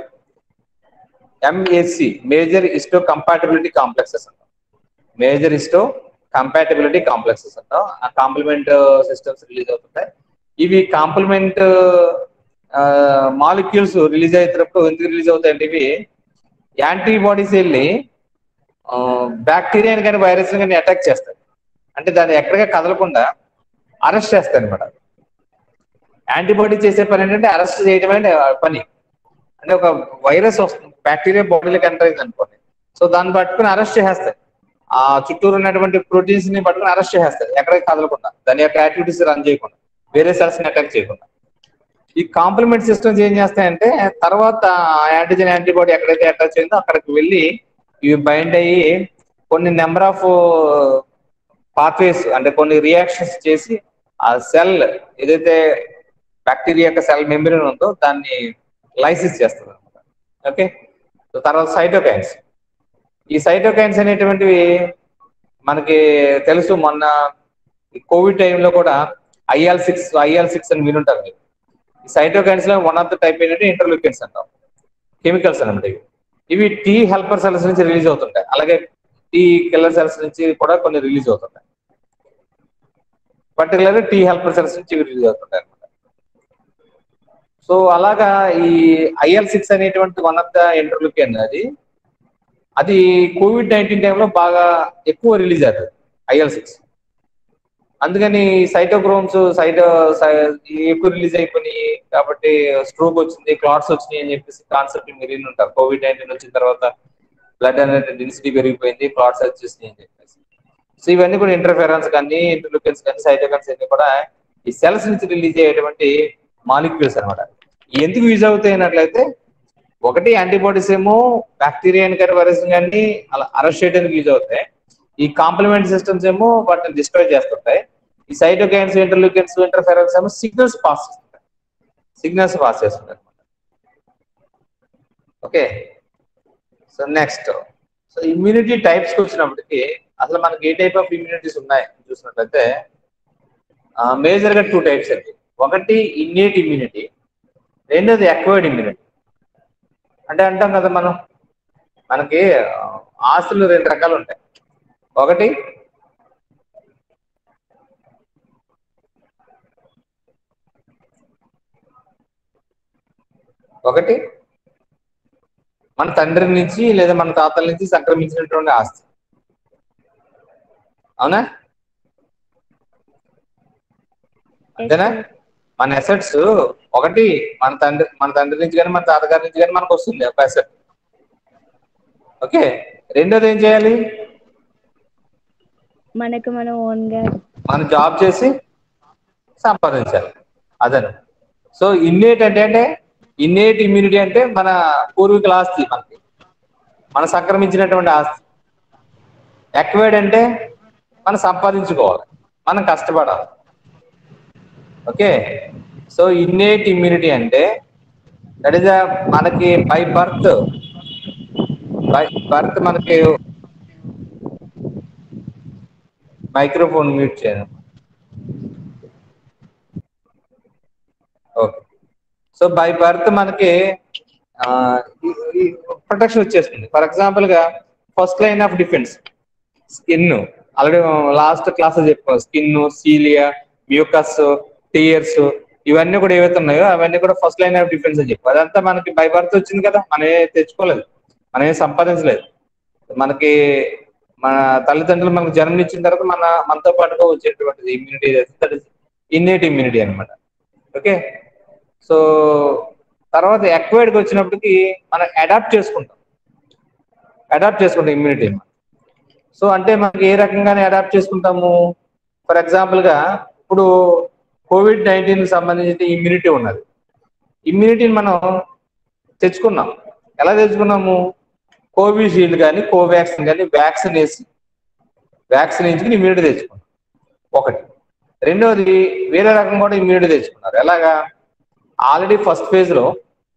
MAC major histocompatibility complexes అంటాం మేజర్ ఇస్టో కంపాటబిలిటీ కాంప్లెక్సెస్ అంటాం ఆ కాంప్లిమెంట్ సిస్టమ్స్ రిలీజ్ అవుతుంటాయి ఇవి కాంప్లిమెంట్ మాలిక్యూల్స్ రిలీజ్ అయ్యేటప్పుడు ఎందుకు రిలీజ్ అవుతాయంటే ఇవి యాంటీబాడీస్ వెళ్ళి బ్యాక్టీరియా కానీ వైరస్ కానీ అటాక్ చేస్తాయి అంటే దాన్ని ఎక్కడిగా కదలకుండా అరెస్ట్ చేస్తాయి అనమాట యాంటీబాడీ చేసే పని ఏంటంటే అరెస్ట్ చేయడం అనే పని అంటే ఒక వైరస్ వస్తుంది బ్యాక్టీరియా బాడీలోకి ఎంటర్ అయింది అనుకోండి సో దాన్ని పట్టుకుని అరెస్ట్ చేసేస్తాయి ఆ చుట్టూరు ఉన్నటువంటి ప్రోటీన్స్ ని పట్టుకుని అరెస్ట్ చేసేస్తాయి ఎక్కడికి కదలకుండా దాని యొక్క యాక్టివిటీస్ రన్ చేయకుండా వేరే సెల్స్ ని అటాక్ చేయకుండా ఈ కాంప్లిమెంట్ సిస్టమ్స్ ఏం చేస్తాయంటే తర్వాత యాంటీజెన్ యాంటీబాడీ ఎక్కడైతే అటాచ్ అయిందో అక్కడికి వెళ్ళి ఇవి బైండ్ అయ్యి కొన్ని నెంబర్ ఆఫ్ పాత్వేస్ అంటే కొన్ని రియాక్షన్స్ చేసి ఆ సెల్ ఏదైతే బ్యాక్టీరియా యొక్క సెల్ మెంబ్రేన్ ఉందో దాన్ని లైసిస్ చేస్తుంది అనమాట ఓకే తర్వాత సైటోకైన్స్ ఈ సైటోకైన్స్ అనేటువంటివి మనకి తెలుసు మొన్న కోవిడ్ టైంలో కూడా ఐఎల్ సిక్స్ ఐఎల్ సిక్స్ అని వినుంటారు మీరు ఈ సైటోకైన్స్ లో వన్ ఆఫ్ ద టైప్ ఏంటంటే ఇంటర్లూకెన్స్ అంటాం కెమికల్స్ అనమాట ఇవి ఇవి టీ హెల్పర్ సెల్స్ నుంచి రిలీజ్ అవుతుంటాయి అలాగే టీ కిల్లర్ సెల్స్ నుంచి కూడా కొన్ని రిలీజ్ అవుతుంటాయి పర్టికులర్ టీ హెల్పర్ సెల్స్ నుంచి రిలీజ్ అవుతుంటాయి అనమాట సో అలాగా ఈ ఐఎల్ సిక్స్ అనేటువంటి వన్ ఆఫ్ ద ఇంటర్లూకెన్ అది అది కోవిడ్ నైన్టీన్ టైంలో బాగా ఎక్కువ రిలీజ్ అవుతుంది ఐఎల్ సిక్స్ అందుకని సైటోక్రోమ్స్ సైటో ఎక్కువ రిలీజ్ అయిపోయినాయి కాబట్టి స్ట్రోక్ వచ్చింది క్లాట్స్ వచ్చినాయి అని చెప్పేసి కాన్సెప్ట్ మీరు విని ఉంటారు కోవిడ్ నైన్టీన్ వచ్చిన తర్వాత బ్లడ్ అనేది డెన్సిటీ పెరిగిపోయింది క్లాట్స్ వచ్చేసినాయి అని చెప్పేసి సో ఇవన్నీ కూడా ఇంటర్ఫెరెన్స్ కానీ ఇంటర్లూకెన్స్ కానీ సైటోకన్స్ అన్ని కూడా ఈ సెల్స్ నుంచి రిలీజ్ అయ్యేటువంటి మాలిక్యూల్స్ అనమాట ఎందుకు యూజ్ అవుతాయి అన్నట్లయితే ఒకటి యాంటీబాడీస్ ఏమో బ్యాక్టీరియా కానీ వైరస్ కానీ అలా అరెస్ట్ చేయడానికి యూజ్ అవుతాయి ఈ కాంప్లిమెంట్ సిస్టమ్స్ ఏమో వాటిని డిస్ట్రాయ్ చేస్తుంటాయి ఈ సైటోకైన్స్ ఇంటర్లూకెన్స్ ఇంటర్ఫెరెన్స్ ఏమో సిగ్నల్స్ పాస్ చేస్తుంటాయి సిగ్నల్స్ పాస్ చేస్తుంటాయి okay so next so immunity types కి వచ్చినప్పటికి అసలు మనకి ఏ టైప్ ఆఫ్ ఇమ్యూనిటీస్ ఉన్నాయి చూసినట్లయితే మేజర్ గా టూ టైప్స్ అండి ఒకటి ఇన్నేట్ ఇమ్యూనిటీ రెండోది అక్వైర్డ్ ఇమ్యూనిటీ అంటే అంటాం కదా మనం మనకి ఆస్తులు రెండు రకాలు ఉంటాయి ఒకటి ఒకటి మన తండ్రి నుంచి లేదా మన తాతల నుంచి సంక్రమించినటువంటి ఆస్తి అవునా అంతేనా మన అసెట్స్ ఒకటి మన తండ్రి మన తండ్రి నుంచి కానీ మన తాతగారి నుంచి కానీ మనకు వస్తుంది ఒక అసెట్ ఓకే రెండోది ఏం చేయాలి మనకు మనం ఓన్ గా మనం జాబ్ చేసి సంపాదించాలి అదను సో ఇన్నేట్ అంటే అంటే ఇన్నేట్ ఇమ్యూనిటీ అంటే మన పూర్వీకుల ఆస్తి మనకి మనం సంక్రమించినటువంటి ఆస్తి ఎక్వైడ్ అంటే మనం సంపాదించుకోవాలి మనం కష్టపడాలి ఓకే సో ఇన్నేట్ ఇమ్యూనిటీ అంటే దట్ ఈస్ మనకి బై బర్త్ బై బర్త్ మనకి మైక్రోఫోన్ మ్యూట్ చేయను ఓకే సో బై బర్త్ మనకి ప్రొటెక్షన్ వచ్చేస్తుంది ఫర్ ఎగ్జాంపుల్ గా first line of defence skin already last class చెప్పాం స్కిన్ సీలియా మ్యూకస్ టీయర్స్ ఇవన్నీ కూడా ఏవైతే ఉన్నాయో అవన్నీ కూడా ఫస్ట్ లైన్ ఆఫ్ డిఫెన్స్ అని చెప్పి అదంతా మనకి బై బర్త్ వచ్చింది కదా మనం ఏ తెచ్చుకోలేదు మనం ఏం సంపాదించలేదు మనకి మన తల్లిదండ్రులు మనకు జన్మనిచ్చిన తర్వాత మన మనతో పాటుగా వచ్చేటువంటిది immunity that is innate immunity అనమాట ఓకే సో తర్వాత ఎక్వైర్డ్కి వచ్చినప్పటికి మనం అడాప్ట్ చేసుకుంటాం అడాప్ట్ చేసుకుంటాం ఇమ్యూనిటీ సో అంటే మనకి ఏ రకంగానే అడాప్ట్ చేసుకుంటాము ఫర్ ఎగ్జాంపుల్గా ఇప్పుడు కోవిడ్ నైన్టీన్ సంబంధించిన ఇమ్యూనిటీ ఉన్నది ఇమ్యూనిటీని మనం తెచ్చుకున్నాం ఎలా తెచ్చుకున్నాము కోవిషీల్డ్ కానీ కోవాక్సిన్ కానీ వ్యాక్సిన్ వేసి వ్యాక్సిన్ వేయించుకుని ఇమ్యూనిటీ తెచ్చుకున్నాం ఒకటి రెండవది వేరే రకం కూడా ఇమ్యూనిటీ తెచ్చుకున్నారు ఎలాగా ఆల్రెడీ ఫస్ట్ ఫేజ్ లో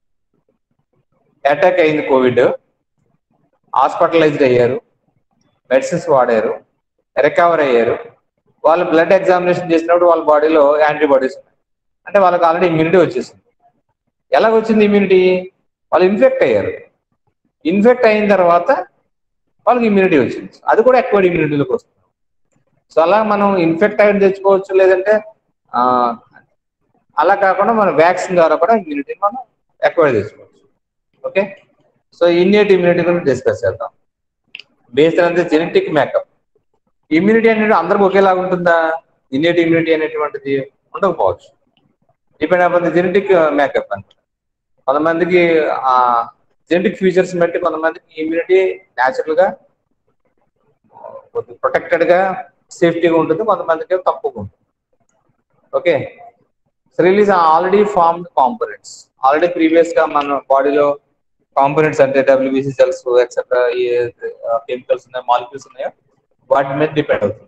అటాక్ అయింది కోవిడ్ హాస్పిటలైజ్డ్ అయ్యారు మెడిసిన్స్ వాడారు రికవర్ అయ్యారు వాళ్ళు బ్లడ్ ఎగ్జామినేషన్ చేసినప్పుడు వాళ్ళ బాడీలో యాంటీబాడీస్ ఉన్నాయి అంటే వాళ్ళకి ఆల్రెడీ ఇమ్యూనిటీ వచ్చేసింది ఎలా వచ్చింది ఇమ్యూనిటీ వాళ్ళు ఇన్ఫెక్ట్ అయ్యారు ఇన్ఫెక్ట్ అయిన తర్వాత వాళ్ళకి ఇమ్యూనిటీ వచ్చింది అది కూడా ఎక్కువ ఇమ్యూనిటీలోకి వస్తుంది సో అలా మనం ఇన్ఫెక్ట్ అయ్యి తెచ్చుకోవచ్చు లేదంటే ఆ, అలా కాకుండా మనం వ్యాక్సిన్ ద్వారా కూడా ఇమ్యూనిటీ మనం ఎక్కువ తెచ్చుకోవచ్చు ఓకే సో ఇన్నేట్ ఇమ్యూనిటీ గురించి డిస్కస్ చేద్దాం బేస్డ్ అంతే జెనెటిక్ మేకప్ ఇమ్యూనిటీ అనేది అందరికి ఒకేలాగా ఉంటుందా ఇన్నేట్ ఇమ్యూనిటీ అనేటువంటిది ఉండకపోవచ్చు depend upon the genetic makeup అని కొంతమందికి ఆ జెనెటిక్ ఫీచర్స్ బట్టి కొంతమందికి ఇమ్యూనిటీ న్యాచురల్ గా ప్రొటెక్టెడ్ గా సేఫ్టీగా ఉంటుంది కొంతమందికి తక్కువగా ఉంటుంది okay release already formed components already previous గా మన బాడీలో కాంపోనెంట్స్ అంటే డబ్ల్యూబీసీ సెల్స్ ఎక్సెట్రా కెమికల్స్ ఉన్నాయో మాలిక్యూల్స్ ఉన్నాయో వాటి మీద డిపెండ్ అవుతుంది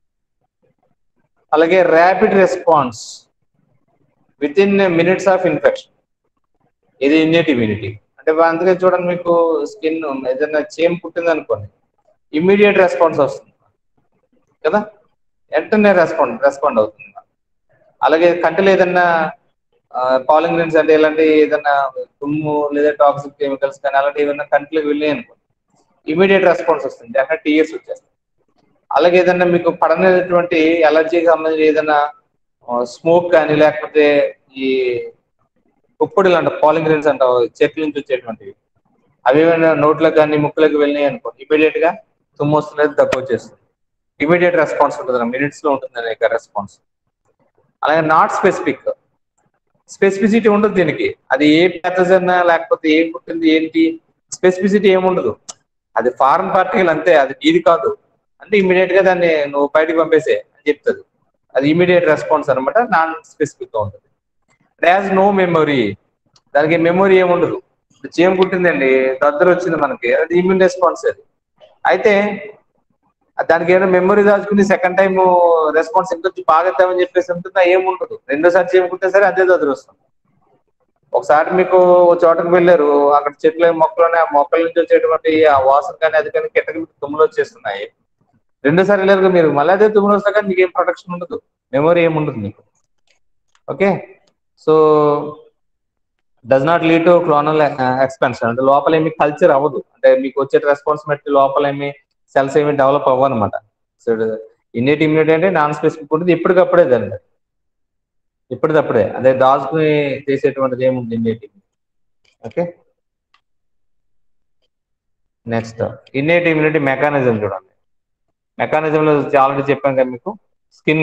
అలాగే rapid response within minutes of infection ఇది ఇన్నేట్ ఇమ్యూనిటీ అంటే అందుకే చూడండి మీకు స్కిన్ ఏదైనా చేమ్ పుట్టింది అనుకోండి ఇమ్మీడియట్ రెస్పాన్స్ వస్తుంది కదా వెంటనే రెస్పాండ్ రెస్పాండ్ అవుతుంది అలాగే కంటిలో ఏదన్నా పాలింగ్ గ్రెన్స్ అంటే ఇలాంటి ఏదన్నా తుమ్ము లేదా టాక్సిక్ కెమికల్స్ కానీ అలాంటి ఏదైనా కంటిలోకి వెళ్ళాయి అనుకోండి ఇమీడియట్ రెస్పాన్స్ వస్తుంది అక్కడ టీఎస్ వచ్చేస్తుంది అలాగే ఏదన్నా మీకు పడనటువంటి ఎలర్జీకి సంబంధించి ఏదైనా స్మోక్ కానీ లేకపోతే ఈ ఉప్పుడు లాంటి పాలింగ్ గ్రెన్స్ అంటావు చెట్ల నుంచి వచ్చేటువంటివి అవి ఏమైనా నోట్లకు కానీ ముక్కులకు వెళ్ళినాయి అనుకోండి ఇమీడియట్ గా తుమ్ము వస్తుంది దగ్గు వచ్చేస్తుంది ఇమీడియట్ రెస్పాన్స్ ఉంటుంది మినిట్స్ లో ఉంటుంది అనేక రెస్పాన్స్ అలాగే నాట్ స్పెసిఫిక్ స్పెసిఫిసిటీ ఉండదు దీనికి అది ఏ ప్యాథజన్ లేకపోతే ఏం పుట్టింది ఏంటి స్పెసిఫిసిటీ ఏముండదు అది ఫారెన్ పార్టికల్ అంతే అది నీది కాదు అంటే ఇమీడియట్ గా దాన్ని నువ్వు బయటకు పంపేసే అని చెప్తుంది అది ఇమీడియట్ రెస్పాన్స్ అనమాట నాన్ స్పెసిఫిక్ గా ఉంటుంది యాజ్ నో మెమొరీ దానికి మెమొరీ ఏముండదు ఇప్పుడు చీమ పుట్టిందండి దద్దరు వచ్చింది మనకి అది ఇమ్యూన్ రెస్పాన్స్ అది అయితే దానికి ఏమైనా మెమొరీ దాచుకుని సెకండ్ టైం రెస్పాన్స్ ఇంకొంచెం బాగా ఇద్దామని చెప్పేసి ఉంటుందా ఏముండదు రెండోసారి చేయకుంటే సరే అదే దదురు వస్తుంది ఒకసారి మీకు ఓ చోటకు వెళ్ళారు అక్కడ చెట్లు మొక్కలు ఆ మొక్కల నుంచి వచ్చేటువంటి ఆ వాసన కానీ అది కానీ కిట్టకి మీకు తుమ్ములు వచ్చేస్తున్నాయి రెండోసారి వెళ్ళారు మీరు మళ్ళీ అదే తుమ్ములు వస్తా కానీ మీకు ఏం ప్రొటెక్షన్ ఉండదు మెమొరీ ఏమి ఉండదు మీకు okay so does not lead to clonal expansion అంటే లోపల ఏమి కల్చర్ అవ్వదు అంటే మీకు వచ్చే రెస్పాన్స్ బట్టి లోపల ఏమి సెల్స్ ఏమి డెవలప్ అవ్వనమాట సో ఇన్నేట్ ఇమ్యూనిటీ అంటే నాన్ స్పెసిఫిక్ ఉంటుంది ఇప్పటికప్పుడే దాన్ని ఇప్పటికప్పుడే అదే దాచుకుని చేసేటువంటిది ఏముంది innate okay next innate immunity mechanism చూడండి మెకానిజంలో ఆల్రెడీ చెప్పాను కదా మీకు స్కిన్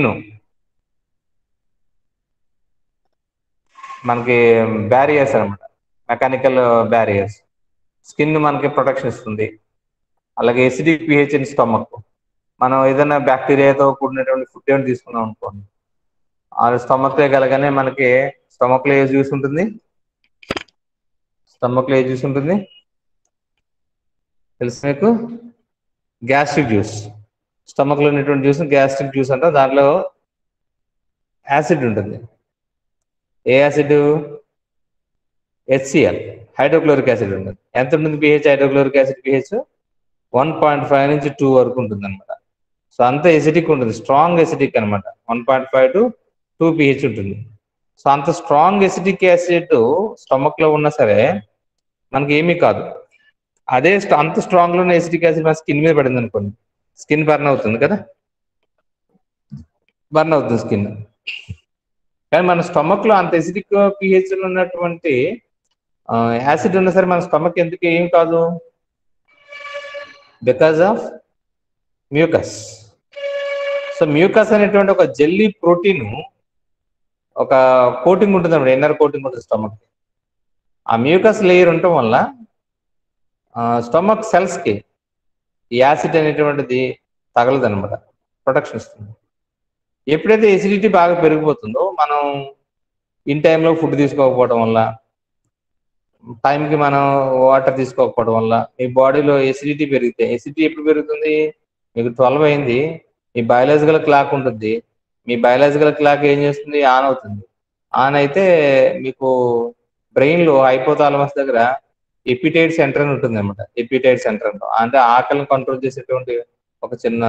మనకి బ్యారియర్స్ అనమాట మెకానికల్ బ్యారియర్స్ స్కిన్ మనకి ప్రొటెక్షన్ ఇస్తుంది అలాగే ఎసిడిక్ పిహెచ్ ఇన్ స్టమక్ మనం ఏదైనా బ్యాక్టీరియాతో కూడినటువంటి ఫుడ్ ఏమైనా తీసుకున్నాం అనుకోండి ఆ స్టమక్ కలగానే మనకి స్టమక్ లో ఏ జ్యూస్ ఉంటుంది స్టమక్ లో ఏ జ్యూస్ ఉంటుంది తెలుసు మీకు గ్యాస్ట్రిక్ జ్యూస్ స్టమక్ లో ఉన్నటువంటి జ్యూస్ గ్యాస్ట్రిక్ జ్యూస్ అంటే దాంట్లో యాసిడ్ ఉంటుంది ఏ యాసిడ్ హెచ్సిఎల్ హైడ్రోక్లోరిక్ యాసిడ్ ఉంటుంది ఎంత ఉంటుంది pH hydrochloric acid pH one point five నుంచి టూ వరకు ఉంటుంది అనమాట సో అంత ఎసిడిక్ ఉంటుంది స్ట్రాంగ్ ఎసిడిక్ అనమాట one point five to two pH ఉంటుంది సో అంత స్ట్రాంగ్ ఎసిడిక్ యాసిడ్ స్టమక్ లో ఉన్నా సరే మనకి ఏమీ కాదు అదే st- అంత స్ట్రాంగ్ లో ఉన్న ఎసిడిక్ యాసిడ్ మన స్కిన్ మీద పడింది అనుకోండి స్కిన్ బర్న్ అవుతుంది కదా బర్న్ అవుతుంది స్కిన్ కానీ మన స్టమక్ లో అంత ఎసిడిక్ పిహెచ్ ఉన్నటువంటి యాసిడ్ ఉన్నా సరే మన స్టమక్ ఎందుకు ఏం కాదు because of mucus so mucus అనేటువంటి ఒక జెల్లీ ప్రోటీన్ ఒక కోటింగ్ ఉంటుంది అన్నమాట ఇన్నర్ కోటింగ్ ఉంటుంది స్టమక్ ఆ మ్యూకస్ లేయర్ ఉండటం వల్ల స్టమక్ సెల్స్ కి ఈ యాసిడ్ అనేటువంటిది తగలదు అనమాట ప్రొటెక్షన్ ఇస్తుంది ఎప్పుడైతే ఎసిడిటీ బాగా పెరిగిపోతుందో మనం ఇన్ టైంలో ఫుడ్ తీసుకోకపోవడం వల్ల టైంకి మనం వాటర్ తీసుకోకపోవడం వల్ల మీ బాడీలో ఎసిడిటీ పెరిగితే ఎసిడిటీ ఎప్పుడు పెరుగుతుంది మీకు ట్వెల్వ్ అయింది మీ బయాలజికల్ క్లాక్ ఉంటుంది మీ బయాలజికల్ క్లాక్ ఏం చేస్తుంది ఆన్ అవుతుంది ఆన్ అయితే మీకు బ్రెయిన్ లో హైపోథాలమస్ దగ్గర ఎపిటైడ్ సెంటర్ అని ఉంటుంది అనమాట ఎపిటైడ్ సెంటర్ అంటాం అంటే ఆకలిని కంట్రోల్ చేసేటువంటి ఒక చిన్న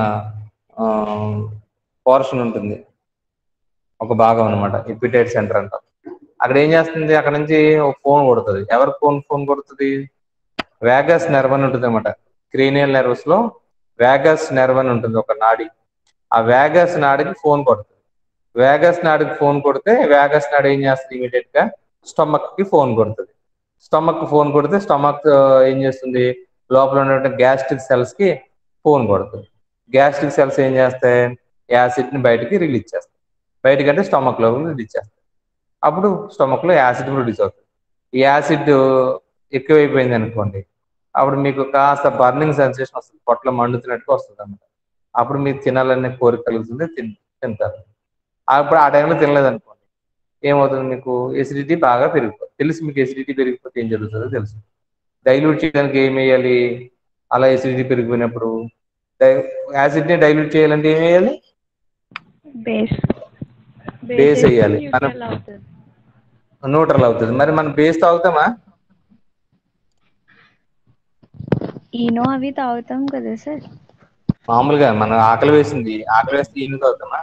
పోర్షన్ ఉంటుంది ఒక భాగం అనమాట ఎపిటైడ్ సెంటర్ అంటాం అక్కడ ఏం చేస్తుంది అక్కడ నుంచి ఒక ఫోన్ కొడుతుంది ఎవరు ఫోన్ ఫోన్ కొడుతుంది వేగస్ నెర్వ్ అని ఉంటుంది అనమాట క్రీనియల్ నెర్వస్ లో వేగస్ నెర్వ్ అని ఉంటుంది ఒక నాడి ఆ వేగస్ నాడికి ఫోన్ కొడుతుంది వేగస్ నాడికి ఫోన్ కొడితే వేగస్ నాడి ఏం చేస్తుంది ఇమీడియట్ గా స్టమక్ కి ఫోన్ కొడుతుంది స్టమక్ కి ఫోన్ కొడితే స్టమక్ ఏం చేస్తుంది లోపల ఉన్నటువంటి గ్యాస్ట్రిక్ సెల్స్ కి ఫోన్ కొడుతుంది గ్యాస్ట్రిక్ సెల్స్ ఏం చేస్తాయి యాసిడ్ ని బయటికి రిలీజ్ చేస్తాయి బయటికి అంటే స్టమక్ లో రిలీజ్ చేస్తాయి అప్పుడు స్టమక్ లో యాసిడ్ ప్రొడ్యూస్ అవుతుంది ఈ యాసిడ్ ఎక్కువైపోయింది అనుకోండి అప్పుడు మీకు కాస్త బర్నింగ్ సెన్సేషన్ వస్తుంది పొట్ల మండుతున్నట్టుగా వస్తుంది అనమాట అప్పుడు మీకు తినాలనే కోరిక కలుగుతుంది తిన్ తింటారు అప్పుడు ఆ టైంలో తినలేదు అనుకోండి ఏమవుతుంది మీకు ఎసిడిటీ బాగా పెరిగిపోతుంది తెలుసు మీకు ఎసిడిటీ పెరిగిపోతే ఏం జరుగుతుందో తెలుసు డైల్యూట్ చేయడానికి ఏం వేయాలి అలా ఎసిడిటీ పెరిగిపోయినప్పుడు యాసిడ్ ని డైల్యూట్ చేయాలంటే ఏం వేయాలి బేస్ Base వేయాలి. మనం- అవుతుంది న్యూట్రల్ అవుతుంది మరి మనం బేస్ తాగుతామా ఈనో అవి తాగుతాం కదా సార్ మామూలుగా మనం ఆకలి వేసింది ఆకలి వేస్తే ఈయన తాగుతామా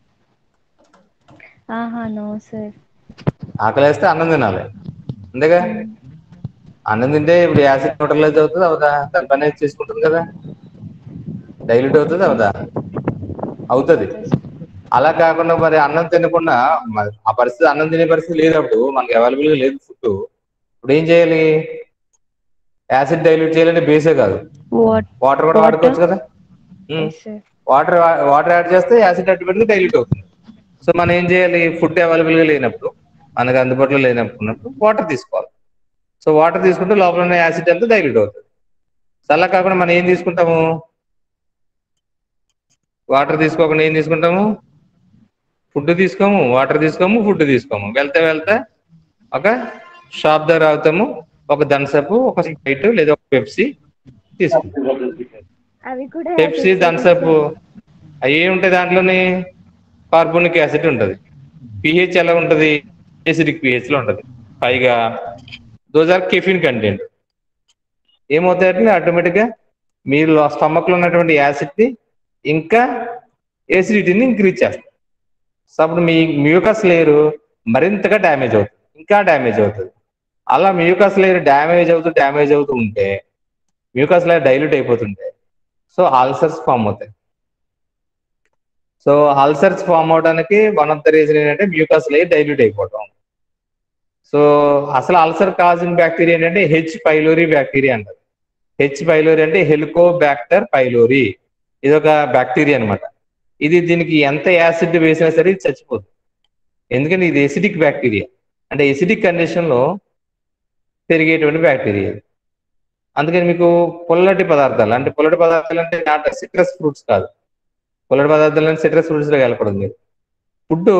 ఆహా నో సార్ ఆకలి వేస్తే అన్నం తినాలి అంతేగా అన్నం తింటే ఇప్పుడు యాసిడ్ న్యూట్రలైజ్ అవుతుంది అవుదా దాని పని అయితే చేసుకుంటుంది కదా డైల్యూట్ అవుతుంది అవుదా అవుతుంది అలా కాకుండా మరి అన్నం తినకుండా మరి ఆ పరిస్థితి అన్నం తినే పరిస్థితి లేదు అప్పుడు మనకి అవైలబుల్ గా లేదు ఫుడ్ ఇప్పుడు ఏం చేయాలి యాసిడ్ డైల్యూట్ చేయాలంటే బేసే కాదు వాట్ వాటర్ కూడా Water? వాడుకోవచ్చు కదా um. Sir water water add చేస్తే యాసిడ్ ఆటోమేటిక్ డైల్యూట్ అవుతుంది సో మనం ఏం చేయాలి ఫుడ్ అవైలబుల్ గా లేనప్పుడు మనకు అందుబాటులో లేనప్పుడు వాటర్ తీసుకోవాలి సో వాటర్ తీసుకుంటే లోపల ఉన్న యాసిడ్ అంతా డైల్యూట్ అవుతుంది సో అలా కాకుండా మనం ఏం తీసుకుంటాము వాటర్ తీసుకోకుండా ఏం తీసుకుంటాము ఫుడ్ తీసుకోము వాటర్ తీసుకోము ఫుడ్ తీసుకోము వెళ్తే వెళ్తే ఒక షాప్ దగ్గర అవుతాము ఒక థమ్స్అప్ ఒక స్ప్రైట్ లేదా ఒక పెప్సీ తీసుకుంటాం అవి కూడా పెప్సీ థమ్స్అప్ అవి ఉంటాయి దాంట్లోని కార్బోనిక్ యాసిడ్ ఉంటది పిహెచ్ ఎలా ఉంటది ఎసిడిక్ పిహెచ్ లో ఉంటది పైగా దోస్ ఆర్ కెఫిన్ కంటెంట్ ఏమవుతాయంటే ఆటోమేటిక్ గా మీరు స్టమక్ లో ఉన్నటువంటి యాసిడ్ ని ఇంకా ఎసిడిటీని ఇంక్రీజ్ చేస్తారు సో అప్పుడు మీ మ్యూకస్ లేయర్ మరింతగా డ్యామేజ్ అవుతుంది ఇంకా డ్యామేజ్ అవుతుంది అలా మ్యూకస్ లేయర్ డ్యామేజ్ అవుతూ డ్యామేజ్ అవుతూ ఉంటే మ్యూకస్ లేయర్ డైల్యూట్ అయిపోతుంటే సో అల్సర్స్ ఫామ్ అవుతాయి సో అల్సర్స్ ఫామ్ అవడానికి వన్ ఆఫ్ ద రీజన్ ఏంటంటే మ్యూకస్ లేయర్ డైల్యూట్ అయిపోవడం సో అసలు అల్సర్ కాజింగ్ బ్యాక్టీరియా ఏంటంటే హెచ్ పైలోరీ బ్యాక్టీరియా అంటారు హెచ్ పైలోరీ అంటే హెలికో బ్యాక్టర్ పైలోరీ ఇది ఒక బ్యాక్టీరియా అన్నమాట ఇది దీనికి ఎంత యాసిడ్ వేసినా సరే ఇది చచ్చిపోతుంది ఎందుకంటే ఇది ఎసిడిక్ బ్యాక్టీరియా అంటే ఎసిడిక్ కండిషన్ లో పెరిగేటువంటి బ్యాక్టీరియా ఇది. అందుకని మీకు పుల్లటి పదార్థాలు అంటే పుల్లటి పదార్థాలు అంటే నాట్ సిట్రస్ ఫ్రూట్స్ కాదు పుల్లటి పదార్థాలు అంటే సిట్రస్ ఫ్రూట్స్ లో వెళ్ళకూడదు మీరు ఫుడ్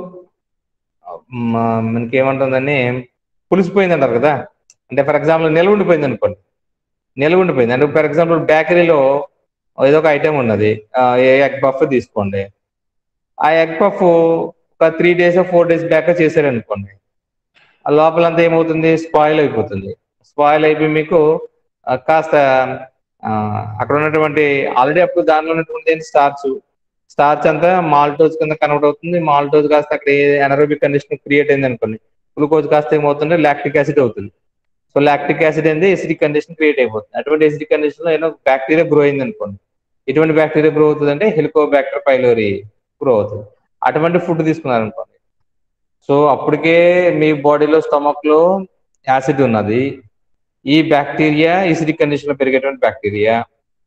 మనకి ఏమంటుందని పులిసిపోయింది అంటారు కదా అంటే ఫర్ ఎగ్జాంపుల్ నిల్వ ఉండిపోయింది అనుకోండి నిల్వ ఉండిపోయింది అంటే ఫర్ ఎగ్జాంపుల్ బేకరీలో ఏదో ఒక ఐటెం ఉన్నది ఎగ్ పఫ్ తీసుకోండి ఆ ఎగ్ పఫ్ ఒక three days four days back చేశారు అనుకోండి ఆ లోపలంతా ఏమవుతుంది స్పాయిల్ అయిపోతుంది స్పాయిల్ అయిపోయి మీకు ఆ, కాస్త ఆ, అక్కడ ఉన్నటువంటి ఆల్రెడీ అప్పుడు దానిలో ఉన్నటువంటి స్టార్చ్ స్టార్చ్ అంతా మాల్టోజ్ కింద కన్వర్ట్ అవుతుంది మాల్టోజ్ కాస్త అక్కడ ఎనరోబిక్ కండిషన్ క్రియేట్ అయింది అనుకోండి గ్లూకోజ్ కాస్త ఏమవుతుంది లాక్టిక్ యాసిడ్ అవుతుంది సో లాక్టిక్ యాసిడ్ అనేది ఎసిడిక్ కండిషన్ క్రియేట్ అయిపోతుంది అటువంటి ఎసిడిక్ కండిషన్ లో ఏదో బ్యాక్టీరియా గ్రో అయింది అనుకోండి ఎటువంటి బ్యాక్టీరియా గ్రో అవుతుంది అంటే హెలికోబ్యాక్టర్ పైలోరీ గ్రో అవుతుంది అటువంటి ఫుడ్ తీసుకున్నారు అనుకోండి సో అప్పటికే మీ బాడీలో స్టమక్ లో యాసిడ్ ఉన్నది ఈ బ్యాక్టీరియా ఎసిడిక్ కండిషన్ లో పెరిగేటువంటి బ్యాక్టీరియా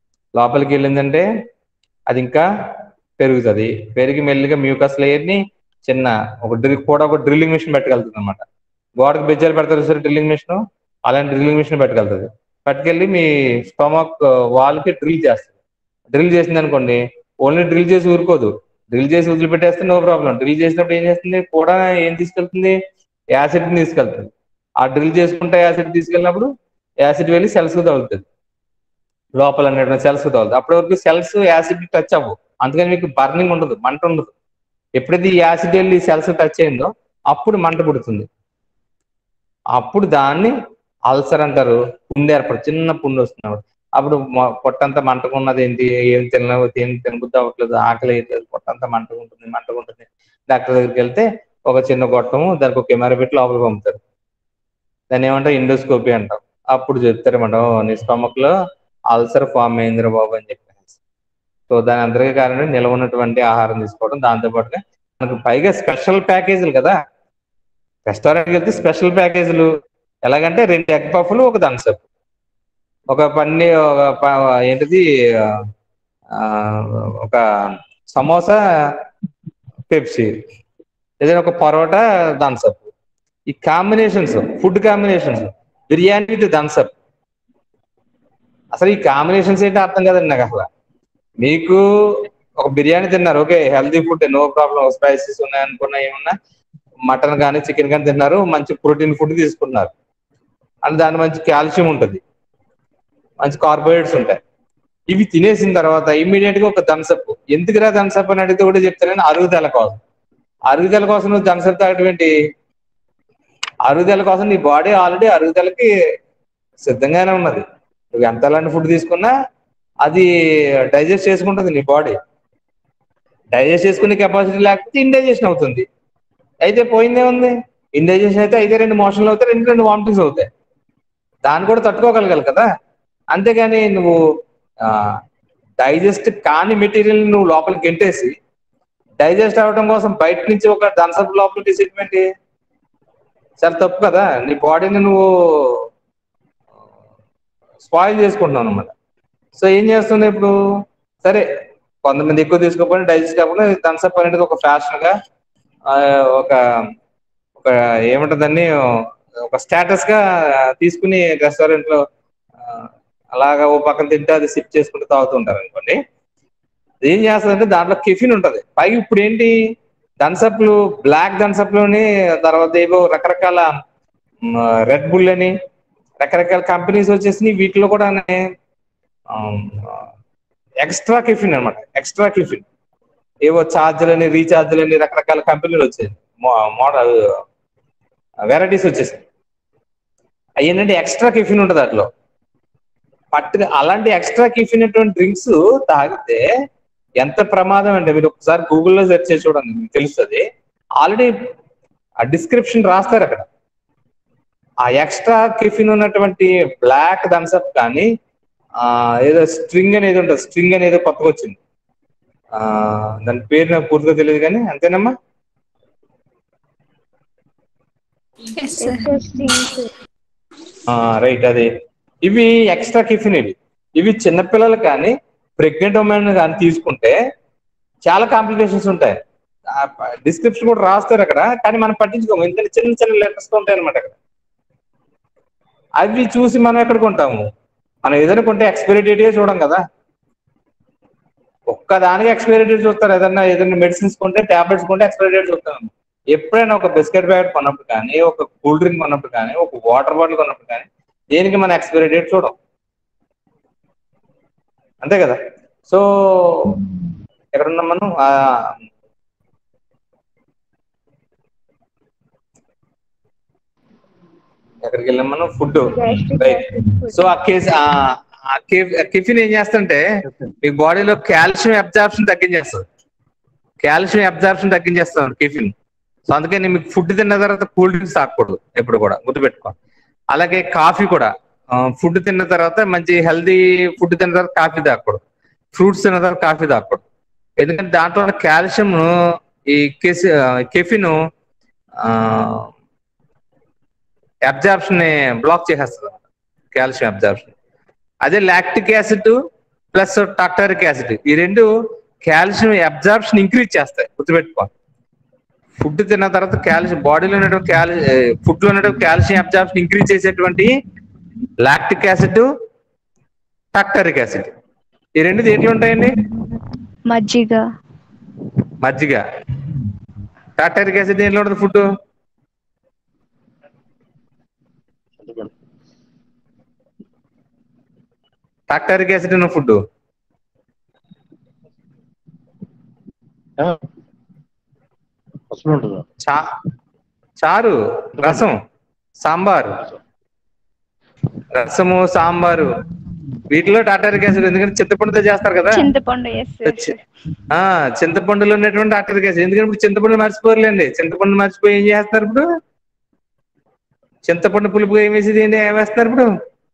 లోపలికి వెళ్ళిందంటే అది ఇంకా పెరుగుతుంది పెరిగి మెల్లిగా మ్యూకస్ లేయర్ ని చిన్న ఒక డ్రిల్ కూడా ఒక డ్రిల్లింగ్ మిషన్ పెట్టగలుగుతుంది అనమాట గోడకు బెజ్జాలు పెడతారు సార్ డ్రిల్లింగ్ మిషన్ అలాంటి డ్రిల్లింగ్ మిషన్ పెట్టగలుగుతుంది పట్టుకెళ్ళి మీ స్టమక్ వాల్కి డ్రిల్ చేస్తుంది డ్రిల్ చేసింది అనుకోండి ఓన్లీ డ్రిల్ చేసి ఊరుకోదు డ్రిల్ చేసి వదిలిపెట్టేస్తే నో ప్రాబ్లం డ్రిల్ చేసినప్పుడు ఏం చేస్తుంది కూడా ఏం తీసుకెళ్తుంది యాసిడ్ తీసుకెళ్తుంది ఆ డ్రిల్ చేసుకుంటే యాసిడ్ తీసుకెళ్ళినప్పుడు యాసిడ్ వెళ్ళి సెల్స్ తగులుతుంది లోపల ఉన్నటువంటి సెల్స్ తగులుతుంది అప్పటి వరకు సెల్స్ యాసిడ్ టచ్ అవ్వవు అందుకని మీకు బర్నింగ్ ఉండదు మంట ఉండదు ఎప్పుడైతే ఈ యాసిడ్ వెళ్ళి సెల్స్ టచ్ అయిందో అప్పుడు మంట పుడుతుంది అప్పుడు దాన్ని అల్సర్ అంటారు పుండు ఏర్పడు చిన్న పుండు వస్తుంది అప్పుడు మొ- పొట్టంతా మంటకున్నది ఏంటి ఏం తిన ఏం తినబుద్ధి అవ్వట్లేదు ఆకలి వేయట్లేదు పొట్టంతా మంటగా ఉంటుంది మంటగా ఉంటుంది డాక్టర్ దగ్గరికి వెళ్తే ఒక చిన్న గొట్టము దానికి ఒక కెమెరా పెట్టి లోపలికి పంపుతారు దాన్ని ఏమంటారు ఇండోస్కోపీ అంటాం అప్పుడు చెప్తారన్నమాట "ఓ, నీ స్టమక్ లో అల్సర్ ఫామ్ అయిందిరా బాబు అని చెప్పి సో దాని అందరికీ కారణం నిల్వ ఉన్నటువంటి ఆహారం తీసుకోవడం దాంతో పాటుగా మనకు పైగా స్పెషల్ ప్యాకేజీలు కదా రెస్టారెంట్కి వెళ్తే స్పెషల్ ప్యాకేజీలు ఎలాగంటే రెండు ఎగ్ పఫ్లు ఒక థమ్స్అప్ ఒక పన్ని ఒక ప- ఏంటిది ఆ, ఒక సమోసా పెప్సీ ఏదైనా ఒక పరోటా థమ్స్అప్ ఈ combinations food combinations biryani with Thums Up అసలు ఈ కాంబినేషన్స్ ఏంటి అర్థం కదండి నాకు అసలు మీకు ఒక బిర్యానీ తిన్నారు okay healthy food no problem spices ఉన్నాయి అనుకున్నా ఏమన్నా మటన్ కానీ చికెన్ కానీ తిన్నారు మంచి ప్రోటీన్ ఫుడ్ తీసుకున్నారు అండ్ దాని మంచి కాల్షియం ఉంటుంది మంచి కార్బోహైడ్రేట్స్ ఉంటాయి ఇవి తినేసిన తర్వాత ఇమ్మీడియట్ గా ఒక థమ్స్అప్ ఎందుకురా థమ్స్అప్ అని అడిగితే కూడా చెప్తానని అరుగుదల కోసం అరుగుదల కోసం నువ్వు థమ్స్అప్ తాగడం ఏంటి అరుగుదల కోసం నీ బాడీ ఆల్రెడీ అరుగుదలకి సిద్ధంగానే ఉన్నది నువ్వు ఎంత అలాంటి ఫుడ్ తీసుకున్నా అది డైజెస్ట్ చేసుకుంటుంది నీ బాడీ డైజెస్ట్ చేసుకునే కెపాసిటీ లేకపోతే ఇండైజెషన్ అవుతుంది అయితే పోయిందే ఉంది ఇండైజెషన్ అయితే అయితే రెండు మోషన్లు అవుతాయి రెండు రెండు వామిటింగ్స్ అవుతాయి దాన్ని కూడా తట్టుకోగలగాలి కదా అంతేగాని నువ్వు డైజెస్ట్ కాని మెటీరియల్ నువ్వు లోపలికి గెంటేసి డైజెస్ట్ అవ్వడం కోసం బయట నుంచి ఒక థమ్స్అప్ లోపల తీసేయడం చాలా తప్పు కదా నీ బాడీని నువ్వు స్పాయిల్ చేసుకుంటున్నావు అనమాట సో ఏం చేస్తుంది ఇప్పుడు సరే కొంతమంది ఎక్కువ తీసుకోకపోయినా డైజెస్ట్ కాకుండా థమ్స్అప్ అనేది ఒక ఫ్యాషన్ గా ఆ, ఒక ఒక ఏమంటుందని ఒక స్టేటస్ గా తీసుకుని రెస్టారెంట్ లో ఆ, అలాగా ఓ పక్కన తింటే అది సిప్ చేసుకుంటూ తాగుతూ ఉంటారు అనుకోండి ఏం చేస్తుందంటే దాంట్లో కెఫిన్ ఉంటది పైగా ఇప్పుడు ఏంటి థమ్స్అప్లు బ్లాక్ థమ్స్అప్ లోని తర్వాత ఏవో రకరకాల రెడ్ బుల్ అని రకరకాల కంపెనీస్ వచ్చేసి వీటిలో కూడా ఎక్స్ట్రా కెఫిన్ అన్నమాట ఎక్స్ట్రా కెఫిన్ ఏవో ఛార్జీలని రీఛార్జీలని రకరకాల కంపెనీలు వచ్చాయి మోడల్ వెరైటీస్ వచ్చేసాయి అవి ఏంటంటే ఎక్స్ట్రా కెఫిన్ ఉంటుంది దాంట్లో పట్టు అలాంటి ఎక్స్ట్రా కెఫిన్ అటువంటి డ్రింక్స్ తాగితే ఎంత ప్రమాదం అంటే మీరు ఒకసారి గూగుల్లో సెర్చ్ చేసి చూడండి మీకు తెలుస్తుంది ఆల్రెడీ ఆ డిస్క్రిప్షన్ రాస్తారు అక్కడ ఆ ఎక్స్ట్రా కెఫిన్ ఉన్నటువంటి బ్లాక్ థమ్స్అప్ కానీ ఆ ఏదో స్ట్రింగ్ అనేది ఉంటుంది స్ట్రింగ్ అనేది కొత్తగా వచ్చింది ఆ దాని పేరు నాకు పూర్తిగా తెలియదు కానీ అంతేనమ్మా రైట్ అది ఇవి ఎక్స్ట్రా కిఫిన్ ఇవి ఇవి చిన్నపిల్లలు కానీ ప్రెగ్నెంట్ ఉమెన్ కానీ తీసుకుంటే చాలా కాంప్లికేషన్స్ ఉంటాయి డిస్క్రిప్షన్ కూడా రాస్తారు అక్కడ కానీ మనం పట్టించుకోము ఎందుకంటే చిన్న చిన్న లెటర్స్ ఉంటాయి అనమాట అక్కడ అవి చూసి మనం ఎక్కడ కొంటాము మనం ఏదైనా కొంటే ఎక్స్పైరీ డేట్ చూడం కదా ఒక్క దానికి ఎక్స్పైరీ డేట్ చూస్తారు ఏదైనా ఏదైనా మెడిసిన్స్ కొంటే టాబ్లెట్స్ కొంటే ఎక్స్పైరీ డేట్ చూస్తాం ఎప్పుడైనా ఒక బిస్కెట్ ప్యాకెట్ కొన్నప్పుడు కానీ ఒక కూల్ డ్రింక్ కొన్నప్పుడు కానీ ఒక వాటర్ బాటిల్ కొన్నప్పుడు కానీ దేనికి మన ఎక్స్పైరీ డేట్ చూడం అంతే కదా సో ఎక్కడున్నాం మనం ఆ, ఎక్కడికి వెళ్ళాం మనం ఫుడ్ రైట్ సో ఆ కేస్ ఆ టిఫిన్ ఏం చేస్తుంటే మీ బాడీలో కాల్షియం అబ్జార్ప్షన్ తగ్గించేస్తుంది కాల్షియం అబ్జార్ప్షన్ తగ్గించేస్తుంది టిఫిన్ సో అందుకని మీకు ఫుడ్ తిన్న తర్వాత కూల్ డ్రింక్స్ తాగకూడదు ఎప్పుడు కూడా గుర్తుపెట్టుకో అలాగే కాఫీ కూడా ఫుడ్ తిన్న తర్వాత మంచి హెల్దీ ఫుడ్ తిన్న తర్వాత కాఫీ తాగకూడదు ఫ్రూట్స్ తిన్న తర్వాత కాఫీ తాగకూడదు ఎందుకంటే దాంట్లో ఉన్న కాల్షియం ఈ కెసి కెఫిన్ అబ్జార్ప్షన్ ని బ్లాక్ చేసేస్తుంది కాల్షియం అబ్జార్ప్షన్ అదే lactic acid plus tartaric acid ఈ రెండు కాల్షియం అబ్జార్ప్షన్ ఇంక్రీజ్ చేస్తాయి గుర్తుపెట్టుకో ఫుడ్ తిన్న తర్వాత కాల్షియం బాడీలో ఉన్నటువంటి కాల్షియం ఫుడ్ లో ఉన్నటువంటి కాల్షియం అబ్జార్ప్షన్ ఇంక్రీజ్ చేసేటువంటి లాక్టిక్ యాసిడ్ టాక్టరిక్ యాసిడ్ ఈ రెండు దేంట్లో ఉంటాయండి మజ్జిగ మజ్జిగ టాక్టరిక్ యాసిడ్ దేంట్లో ఉంటుంది ఫుడ్ చింతపండు టాక్టరిక్ యాసిడ్ ఉన్న ఫుడ్ ఆ. పసుపు ఉంటుందా చా చారు రసం సాంబారు రసము సాంబారు వీటిలో టాటారిక్ యాసిడ్ ఎందుకంటే చింతపండుతో చేస్తారు కదా చింతపండు ఎస్ చి- ఆ చింతపండులో ఉన్నటువంటి టాటారిక్ యాసిడ్ ఎందుకంటే ఇప్పుడు చింతపండు మర్చిపోర్లేండి చింతపండు మర్చిపోయి ఏం చేస్తున్నారు ఇప్పుడు చింతపండు పులుపు ఏం వేసి ఏంటి ఏం వేస్తున్నారు ఇప్పుడు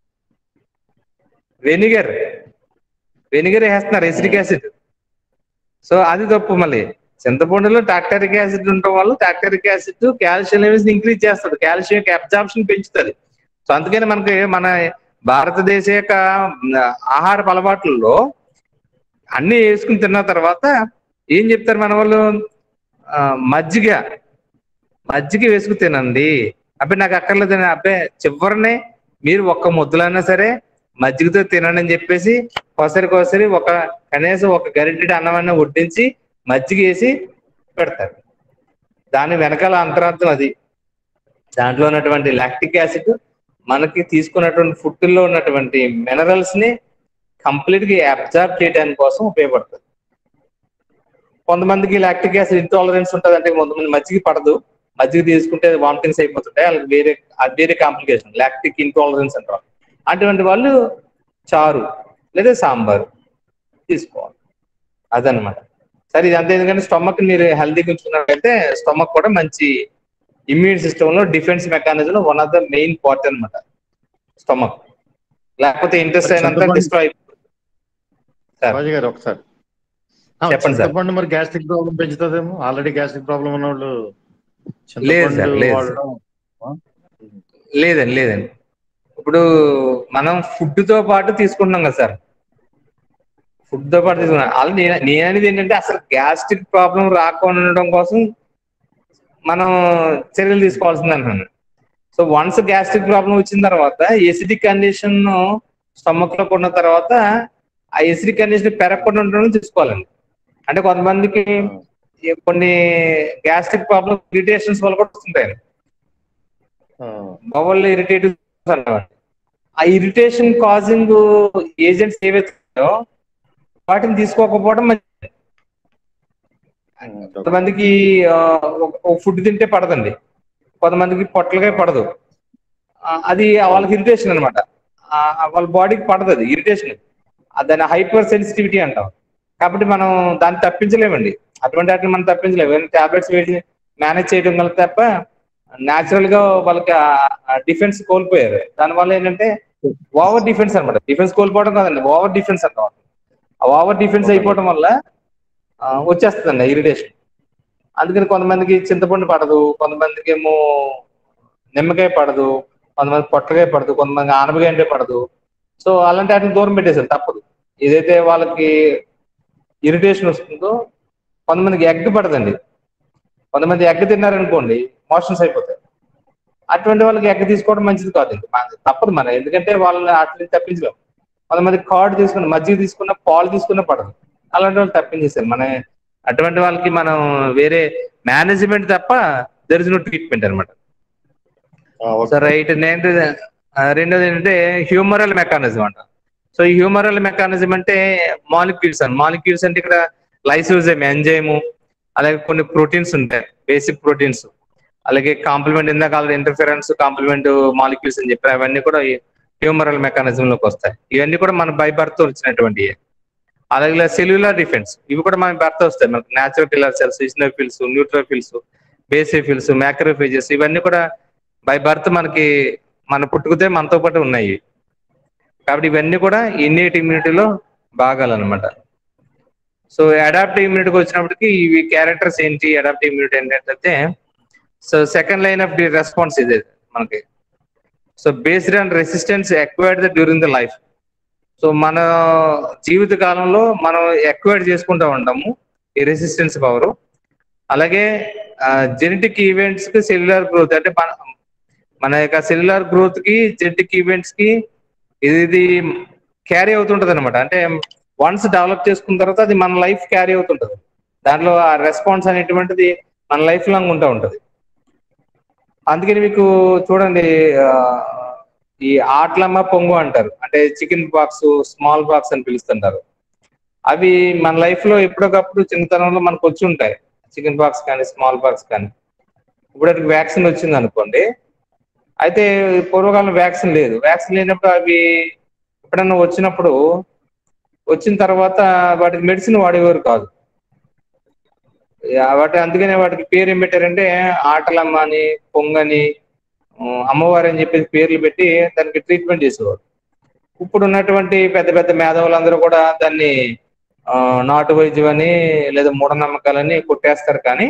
వెనిగర్ వెనిగర్ వేస్తున్నారు ఎసిడిక్ యాసిడ్ సో అది తప్పు మళ్ళీ చింతపండులో టాక్టరిక్ యాసిడ్ ఉండటం వల్ల tartaric acid calcium levels increase చేస్తుంది కాల్షియం యొక్క అబ్జార్ప్షన్ పెంచుతుంది సో అందుకని మనకి మన భారతదేశ యొక్క మ్, ఆహారపు అలవాట్లలో అన్ని వేసుకుని తిన్న తర్వాత ఏం చెప్తారు మన వాళ్ళు ఆ, మజ్జిగ మజ్జిగ వేసుకుని తినండి అబ్బాయి నాకు అక్కర్లేదు అబ్బాయి చివరినే మీరు ఒక్క ముద్దలైనా సరే మజ్జిగతో తినండి అని చెప్పేసి కోసరి కోసరి ఒక కనీసం ఒక గరిటెడి అన్నమన్న వడ్డించి మజ్జిగ వేసి పెడతారు దాని వెనకాల అంతరార్థం అది దాంట్లో ఉన్నటువంటి లాక్టిక్ యాసిడ్ మనకి తీసుకున్నటువంటి ఫుడ్ లో ఉన్నటువంటి మినరల్స్ ని కంప్లీట్ గా అబ్జర్వ్ చేయడానికి కోసం ఉపయోగపడుతుంది కొంతమందికి లాక్టిక్ యాసిడ్ ఇంటాలరెన్స్ ఉంటుంది అంటే కొంతమంది మజ్జిగ పడదు మజ్జిగ తీసుకుంటే వామిటింగ్స్ అయిపోతుంటాయి వాళ్ళకి వేరే అది వేరే కాంప్లికేషన్ లాక్టిక్ ఇంటాలరెన్స్ అంటారు అటువంటి వాళ్ళు చారు లేదా సాంబారు తీసుకోవాలి అదనమాట సరే ఇది అంతే ఎందుకంటే స్టమక్ మీరు హెల్తీగా ఉంచుకున్నట్లయితే స్టమక్ కూడా మంచి ఇమ్యూన్ సిస్టమ్ లో defence mechanism one of the main part అన్నమాట స్టమక్ లేకపోతే ఇంట్రెస్ట్ అయినంత చింతపండు- డిస్ట్రాయ్ అయిపోతుంది సార్ రాజు గారు ఒకసారి ఆ, చెప్పండి సార్. చింతపండు మరి గ్యాస్ట్రిక్ ప్రాబ్లం పెంచుతుందేమో ఆల్రెడీ గ్యాస్ట్రిక్ ప్రాబ్లం ఉన్న వాళ్ళు లేదు సార్, చింతపండు లేదు వాడడం లేదండి లేదండి ఇప్పుడు మనం ఫుడ్ తో పాటు తీసుకుంటున్నాం కదా సార్ ఫుడ్ తో పాటు తీసుకున్నాం అలా నేను నేను అనేది ఏంటంటే అసలు గ్యాస్ట్రిక్ ప్రాబ్లం రాకుండా ఉండడం కోసం మనం చర్యలు తీసుకోవాల్సింది అంటున్నాను సో వన్స్ గ్యాస్ట్రిక్ ప్రాబ్లం వచ్చిన తర్వాత ఎసిడిక్ కండిషన్ స్టమక్ లో ఉన్న తర్వాత ఆ ఎసిడిక్ కండిషన్ పెరగకుండా ఉండడం చూసుకోవాలండి అంటే కొంతమందికి ఈ కొన్ని గ్యాస్ట్రిక్ ప్రాబ్లం ఇరిటేషన్స్ వల్ల కూడా వస్తుంటాయి ఆ, బవల్ ఇరిటేటివ్ అన్నమాట ఆ ఇరిటేషన్ కాజింగ్ ఏజెంట్స్ ఏవైతే ఉన్నాయో వాటిని తీసుకోకపోవడం మంచిది కొంతమందికి ఫుడ్ తింటే పడదండి కొంతమందికి పొట్లకాయ పడదు ఆ, అది వాళ్ళకి ఇరిటేషన్ అనమాట వాళ్ళ బాడీకి పడదు అది ఇరిటేషన్ దాన్ని హైపర్ సెన్సిటివిటీ అంటాం కాబట్టి మనం దాన్ని తప్పించలేమండి అటువంటి వాటిని మనం తప్పించలేము టాబ్లెట్స్ వేసి మేనేజ్ చేయడం వల్ల తప్ప న్యాచురల్ గా వాళ్ళకి డిఫెన్స్ కోల్పోయారు దానివల్ల ఏంటంటే ఓవర్ డిఫెన్స్ అనమాట డిఫెన్స్ కోల్పోవడం కాదండి ఓవర్ డిఫెన్స్ అంటాం ఆ ఓవర్ డిఫెన్స్ అయిపోవడం వల్ల ఆ, వచ్చేస్తుందండి ఇరిటేషన్ అందుకని కొంతమందికి చింతపండు పడదు కొంతమందికి ఏమో నిమ్మకాయ పడదు కొంతమంది పొట్టకాయ పడదు కొంతమంది ఆనపకాయ అంటే పడదు సో అలాంటి వాటిని దూరం పెట్టేసారు తప్పదు ఏదైతే వాళ్ళకి ఇరిటేషన్ వస్తుందో కొంతమందికి ఎగ్ పడదండి కొంతమంది ఎగ్ తిన్నారనుకోండి మోషన్స్ అయిపోతాయి అటువంటి వాళ్ళకి ఎగ్ తీసుకోవడం మంచిది కాదు మన- తప్పదు మన ఎందుకంటే వాళ్ళని వాటిని తప్పించలేము కొంతమంది కార్డ్ తీసుకున్న మజ్జిగ తీసుకున్న పాలు తీసుకున్న పడదు అలాంటి వాళ్ళు తప్పించేసారు మన అటువంటి వాళ్ళకి మనం వేరే మేనేజ్మెంట్ తప్ప దర్ ఇస్ నో ట్రీట్మెంట్ అనమాట ఆ, ఓకే. సో రైట్ నేను ఆ, రెండోది ఏంటంటే హ్యూమరల్ మెకానిజం అంట సో ఈ హ్యూమరల్ మెకానిజం అంటే మాలిక్యూల్స్ అని మాలిక్యూల్స్ అంటే ఇక్కడ లైసోజైమ్ ఎంజైము అలాగే కొన్ని ప్రోటీన్స్ ఉంటాయి బేసిక్ ప్రోటీన్స్ అలాగే కాంప్లిమెంట్ ఇందాక ఇంటర్ఫిరెన్స్ కాంప్లిమెంట్ మాలిక్యూల్స్ అని చెప్పారు అవన్నీ కూడా హ్యూమరల్ మెకానిజం లోకి వస్తాయి ఇవన్నీ కూడా మన బై బర్త్ వచ్చినటువంటి అలాగే సెల్యులర్ డిఫెన్స్ ఇవి కూడా మన బర్త్ వస్తాయి మనకు natural killer cells eosinophils neutrophils basophils macrophages ఇవన్నీ కూడా బై బర్త్ మనకి మన పుట్టుకతే మనతో పాటు ఉన్నాయి కాబట్టి ఇవన్నీ కూడా ఇన్నేట్ ఇమ్యూనిటీలో భాగాలన్నమాట సో అడాప్టివ్ ఇమ్యూనిటీకి వచ్చినప్పటికి ఇవి క్యారెక్టర్స్ ఏంటి అడాప్టివ్ ఇమ్యూనిటీ ఏంటంటే so second line of the response ఇది మనకి so based on resistance acquired the during the life so మన జీవిత కాలంలో మనం ఎక్వైర్ చేసుకుంటూ ఉంటాము ఈ రెసిస్టెన్స్ పవర్ అలాగే జెనెటిక్ ఈవెంట్స్ కి సెల్యులర్ గ్రోత్ అంటే మన మన యొక్క సెల్యులర్ గ్రోత్ కి జెనెటిక్ ఈవెంట్స్ కి ఇది ఇది క్యారీ అవుతుంటది అనమాట అంటే వన్స్ డెవలప్ చేసుకున్న తర్వాత అది మన లైఫ్ క్యారీ అవుతుంటది దాంట్లో ఆ రెస్పాన్స్ అనేటువంటిది మన లైఫ్ లాంగ్ ఉంటా ఉంటది అందుకని మీకు చూడండి ఆ, ఈ ఆట్లమ్మ పొంగు అంటారు అంటే చికెన్ బాక్స్ స్మాల్ బాక్స్ అని పిలుస్తుంటారు అవి మన లైఫ్ లో ఎప్పటికప్పుడు చిన్నతనంలో మనకు వచ్చి ఉంటాయి చికెన్ బాక్స్ కానీ స్మాల్ బాక్స్ కానీ ఇప్పుడు అది వ్యాక్సిన్ వచ్చింది అనుకోండి అయితే పూర్వకాలం వ్యాక్సిన్ లేదు వ్యాక్సిన్ లేనప్పుడు అవి ఎప్పుడన్నా వచ్చినప్పుడు వచ్చిన తర్వాత వాటికి మెడిసిన్ వాడేవారు కాదు యా, వాటి అందుకనే వాటికి పేరు ఏం పెట్టారంటే ఆటలమ్మ అని పొంగని ఉమ్, అమ్మవారు అని చెప్పేసి పేర్లు పెట్టి దానికి ట్రీట్మెంట్ చేసేవారు ఇప్పుడు ఉన్నటువంటి పెద్ద పెద్ద మేధావులందరూ కూడా దాన్ని ఆ, నాటు వైద్యం అని లేదా మూఢనమ్మకాలని కొట్టేస్తారు కానీ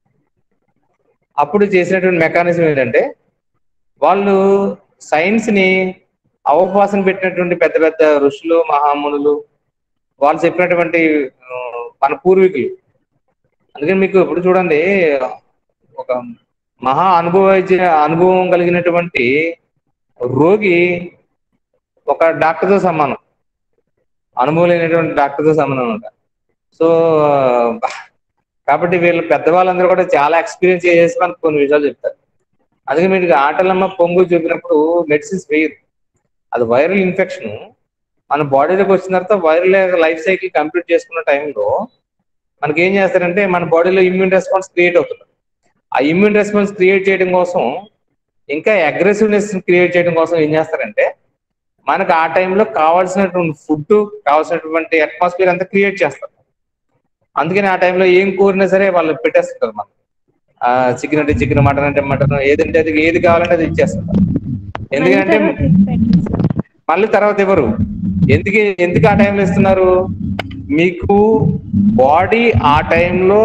అప్పుడు చేసినటువంటి మెకానిజం ఏంటంటే వాళ్ళు సైన్స్ ని అవకాశం పెట్టినటువంటి పెద్ద పెద్ద ఋషులు మహామునులు వాళ్ళు చెప్పినటువంటి ఆ, మన పూర్వీకులు అందుకని మీకు ఇప్పుడు చూడండి ఒక మహా అనుభవ అనుభవం కలిగినటువంటి రోగి ఒక డాక్టర్తో సమానం అనుభవం లేనటువంటి డాక్టర్తో సమానం అనమాట సో కాబట్టి వీళ్ళు పెద్దవాళ్ళందరూ కూడా చాలా ఎక్స్పీరియన్స్ చేసి మనకు కొన్ని విషయాలు చెప్తారు అందుకే మీకు ఆటలమ్మ పొంగు చూపినప్పుడు మెడిసిన్స్ వేయరు అది వైరల్ ఇన్ఫెక్షన్ మన బాడీలోకి వచ్చిన తర్వాత వైరల్ లైఫ్ సైకిల్ కంప్లీట్ చేసుకున్న టైంలో మనకి ఏం చేస్తారంటే మన బాడీలో ఇమ్యూన్ రెస్పాన్స్ క్రియేట్ అవుతుంది ఆ ఇమ్యూన్ రెస్పాన్స్ క్రియేట్ చేయడం కోసం ఇంకా అగ్రెసివ్నెస్ క్రియేట్ చేయడం కోసం ఏం చేస్తారంటే మనకు ఆ టైంలో కావాల్సినటువంటి ఫుడ్ కావాల్సినటువంటి అట్మాస్ఫియర్ అంతా క్రియేట్ చేస్తారు అందుకని ఆ టైంలో ఏం కోరినా సరే వాళ్ళు పెట్టేస్తుంటారు మనం చికెన్ అంటే చికెన్ మటన్ అంటే మటన్ ఏదంటే అది ఏది కావాలంటే అది ఇచ్చేస్తారు ఎందుకంటే మళ్ళీ తర్వాత ఎవరు ఎందుకు ఎందుకు ఆ టైంలో ఇస్తున్నారు మీకు బాడీ ఆ టైంలో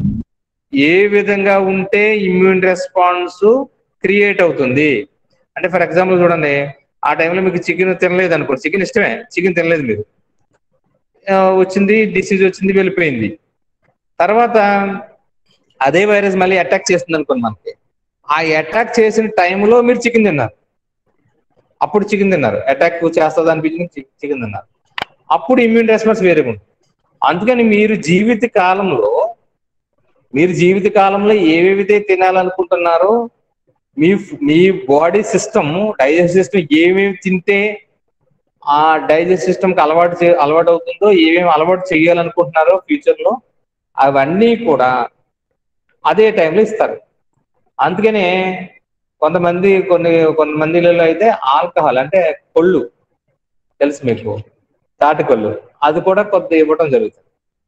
ఏ విధంగా ఉంటే ఇమ్యూన్ రెస్పాన్స్ క్రియేట్ అవుతుంది అంటే ఫర్ ఎగ్జాంపుల్ చూడండి ఆ టైంలో మీకు చికెన్ తినలేదు అనుకోండి చికెన్ ఇష్టమే చికెన్ తినలేదు మీరు ఆ, వచ్చింది డిసీజ్ వచ్చింది వెళ్ళిపోయింది తర్వాత అదే వైరస్ మళ్ళీ అటాక్ చేస్తుంది అనుకోండి మనకి ఆ అటాక్ చేసిన టైంలో మీరు చికెన్ తిన్నారు అప్పుడు చికెన్ తిన్నారు అటాక్ చేస్తుంది అనిపించింది చికెన్ తిన్నారు అప్పుడు ఇమ్యూన్ రెస్పాన్స్ వేరేగా ఉంటుంది అందుకని మీరు జీవిత కాలంలో మీరు జీవిత కాలంలో ఏవేవితే తినాలనుకుంటున్నారో మీ మీ బాడీ సిస్టమ్ డైజెస్ట్ సిస్టమ్ ఏమేమి తింటే ఆ డైజెస్ట్ సిస్టమ్ కి అలవాటు చే- అలవాటు అవుతుందో ఏమేమి అలవాటు చేయాలనుకుంటున్నారో ఫ్యూచర్ లో అవన్నీ కూడా అదే టైంలో ఇస్తారు అందుకనే కొంతమంది కొన్ని కొంతమందిలలో అయితే ఆల్కహాల్ అంటే కొళ్ళు తెలుసు మీకు తాటి కొళ్ళు అది కూడా కొంత ఇవ్వడం జరుగుతుంది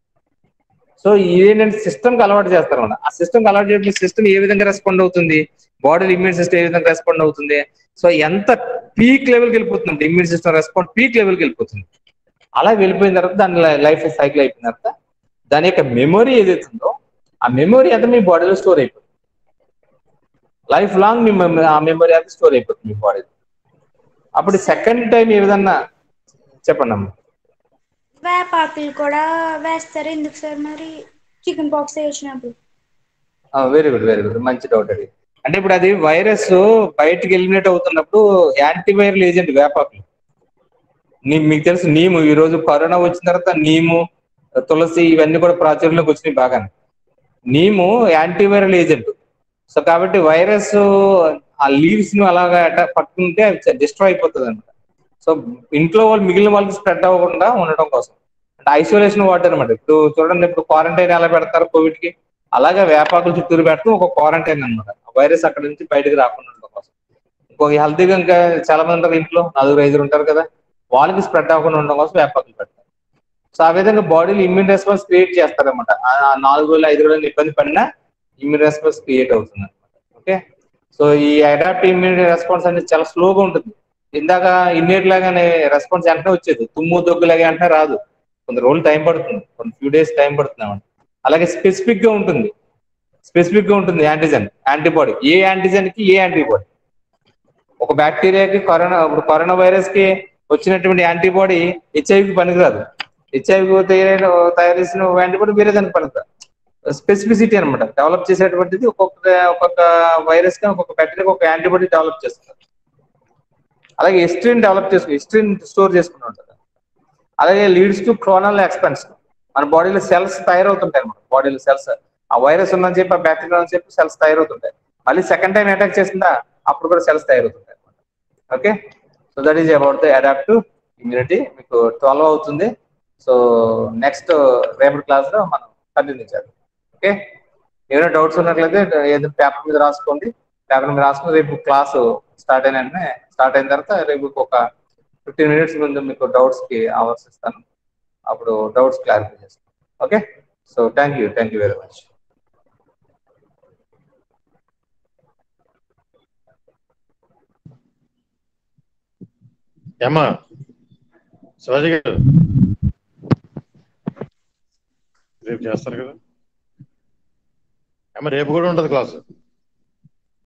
సో ఏంటంటే సిస్టమ్ కి అలవాటు చేస్తారు అన్నమాట ఆ సిస్టమ్ కి అలవాటు చేయడం సిస్టమ్ ఏ విధంగా రెస్పాండ్ అవుతుంది బాడీ ఇమ్యూన్ సిస్టమ్ ఏ విధంగా రెస్పాండ్ అవుతుంది సో ఎంత పీక్ లెవెల్కి వెళ్ళిపోతుంది ఇమ్యూన్ సిస్టమ్ రెస్పాండ్ పీక్ లెవెల్కి వెళ్ళిపోతుంది అలా వెళ్ళిపోయిన తర్వాత దాని లైఫ్ సైకిల్ అయిపోయిన తర్వాత దాని యొక్క మెమొరీ ఏదైతే ఉందో ఆ మెమొరీ అంతా మీ బాడీలో స్టోర్ అయిపోతుంది లైఫ్ లాంగ్ మీ మెమ- ఆ మెమొరీ అంతా స్టోర్ అయిపోతుంది మీ బాడీ అప్పుడు సెకండ్ టైం ఏ విధంగా చెప్పండి అమ్మ వేపాకులు కూడా వేస్తారు ఎందుకు సార్ మరి చికెన్ పాక్స్ వేసినప్పుడు వెరీ గుడ్ వెరీ గుడ్ మంచి డౌట్ అది అంటే ఇప్పుడు అది వైరస్ బయటికి ఎలిమినేట్ అవుతున్నప్పుడు యాంటీవైరల్ ఏజెంట్ వేపాకులు నీ- మీకు తెలుసు నీము ఈ రోజు కరోనా వచ్చిన తర్వాత నీము తులసి ఇవన్నీ కూడా ప్రాచుర్యంలోకి వచ్చినాయి బాగా నీము యాంటీవైరల్ ఏజెంట్ సో కాబట్టి వైరస్ ఆ లీవ్స్ ను అలాగా అటాక్ పట్టుకుంటే అవి డిస్ట్రాయ్ అయిపోతుంది అనమాట సో ఇంట్లో వాళ్ళు మిగిలిన వాళ్ళకి స్ప్రెడ్ అవ్వకుండా ఉండడం కోసం అంటే ఐసోలేషన్ వాటర్ అనమాట ఇప్పుడు చూడండి ఇప్పుడు క్వారంటైన్ ఎలా పెడతారు కోవిడ్ కి అలాగే వేపాకులు చుట్టూరు పెడతాం ఒక క్వారంటైన్ అనమాట వైరస్ అక్కడ నుంచి బయటకు రాకుండా ఉండడం కోసం ఇంకొక హెల్తీగా ఇంకా చాలా మంది ఉంటారు ఇంట్లో నలుగురు ఐదుగురు ఉంటారు కదా వాళ్ళకి స్ప్రెడ్ అవ్వకుండా ఉండడం కోసం వేపాకులు పెడతారు సో ఆ విధంగా బాడీలో ఇమ్యూన్ రెస్పాన్స్ క్రియేట్ చేస్తారనమాట ఆ నాలుగు రోజులు ఐదు రోజులు ఇబ్బంది పడినా ఇమ్యూన్ రెస్పాన్స్ క్రియేట్ అవుతుంది అనమాట ఓకే సో ఈ అడాప్ట్ ఇమ్యూన్ రెస్పాన్స్ అనేది చాలా స్లోగా ఉంటుంది ఇందాక ఇన్నేట్ లాగానే రెస్పాన్స్ వెంటనే వచ్చేది తుమ్ము దగ్గులాగా వెంటనే రాదు కొంత రోజులు టైం పడుతుంది కొన్ని ఫ్యూ డేస్ టైం పడుతుంది అన్నమాట అలాగే స్పెసిఫిక్ గా ఉంటుంది స్పెసిఫిక్ గా ఉంటుంది యాంటీజెన్ యాంటీబాడీ ఏ యాంటీజెన్ కి ఏ యాంటీబాడీ ఒక బ్యాక్టీరియాకి కరోనా ఇప్పుడు కరోనా వైరస్ కి వచ్చినటువంటి యాంటీబాడీ హెచ్ఐవికి పనికిరాదు హెచ్ఐవి తయారు తయారు చేసిన యాంటీబాడీ వేరే దానికి పనికిరాదు స్పెసిఫిసిటీ అనమాట డెవలప్ చేసేటువంటిది ఒక్కొక్క ఒక్కొక్క వైరస్ కి ఒక్కొక్క బ్యాక్టీరియా ఒక యాంటీబాడీ డెవలప్ చేస్తుంది అలాగే హిస్టరీని డెవలప్ చేసుకుని హిస్టరీని స్టోర్ చేసుకుని ఉంటుంది అలాగే లీడ్స్ టు క్రోనల్ ఎక్స్పెన్షన్ మన బాడీలో సెల్స్ తయారవుతుంటాయి అనమాట బాడీలో సెల్స్ ఆ వైరస్ ఉందని చెప్పి ఆ బ్యాక్టీరియా అని చెప్పి సెల్స్ తయారవుతుంటాయి మళ్ళీ సెకండ్ టైం అటాక్ చేసిందా అప్పుడు కూడా సెల్స్ తయారవుతుంటాయి అనమాట okay so that is about the adaptive immunity మీకు ట్వెల్వ్ అవుతుంది సో నెక్స్ట్ రేపటి క్లాస్ లో మనం కంటిన్యూ చేద్దాం ఓకే ఏమైనా డౌట్స్ ఉన్నట్లయితే ఏదో పేపర్ మీద రాసుకోండి పేపర్ మీద రాసుకుని రేపు క్లాస్ స్టార్ట్ అయిన వెంటనే స్టార్ట్ అయిన తర్వాత రేపు ఒక ఫిఫ్టీన్ మినిట్స్ ముందు మీకు డౌట్స్ కి అవర్స్ ఇస్తాను అప్పుడు డౌట్స్ క్లారిఫై చేస్తాను okay so thank you thank you very much ఏమ్మా శివాజీ గారు రేపు చేస్తారు కదా ఏమ్మా రేపు కూడా ఉంటుంది క్లాసు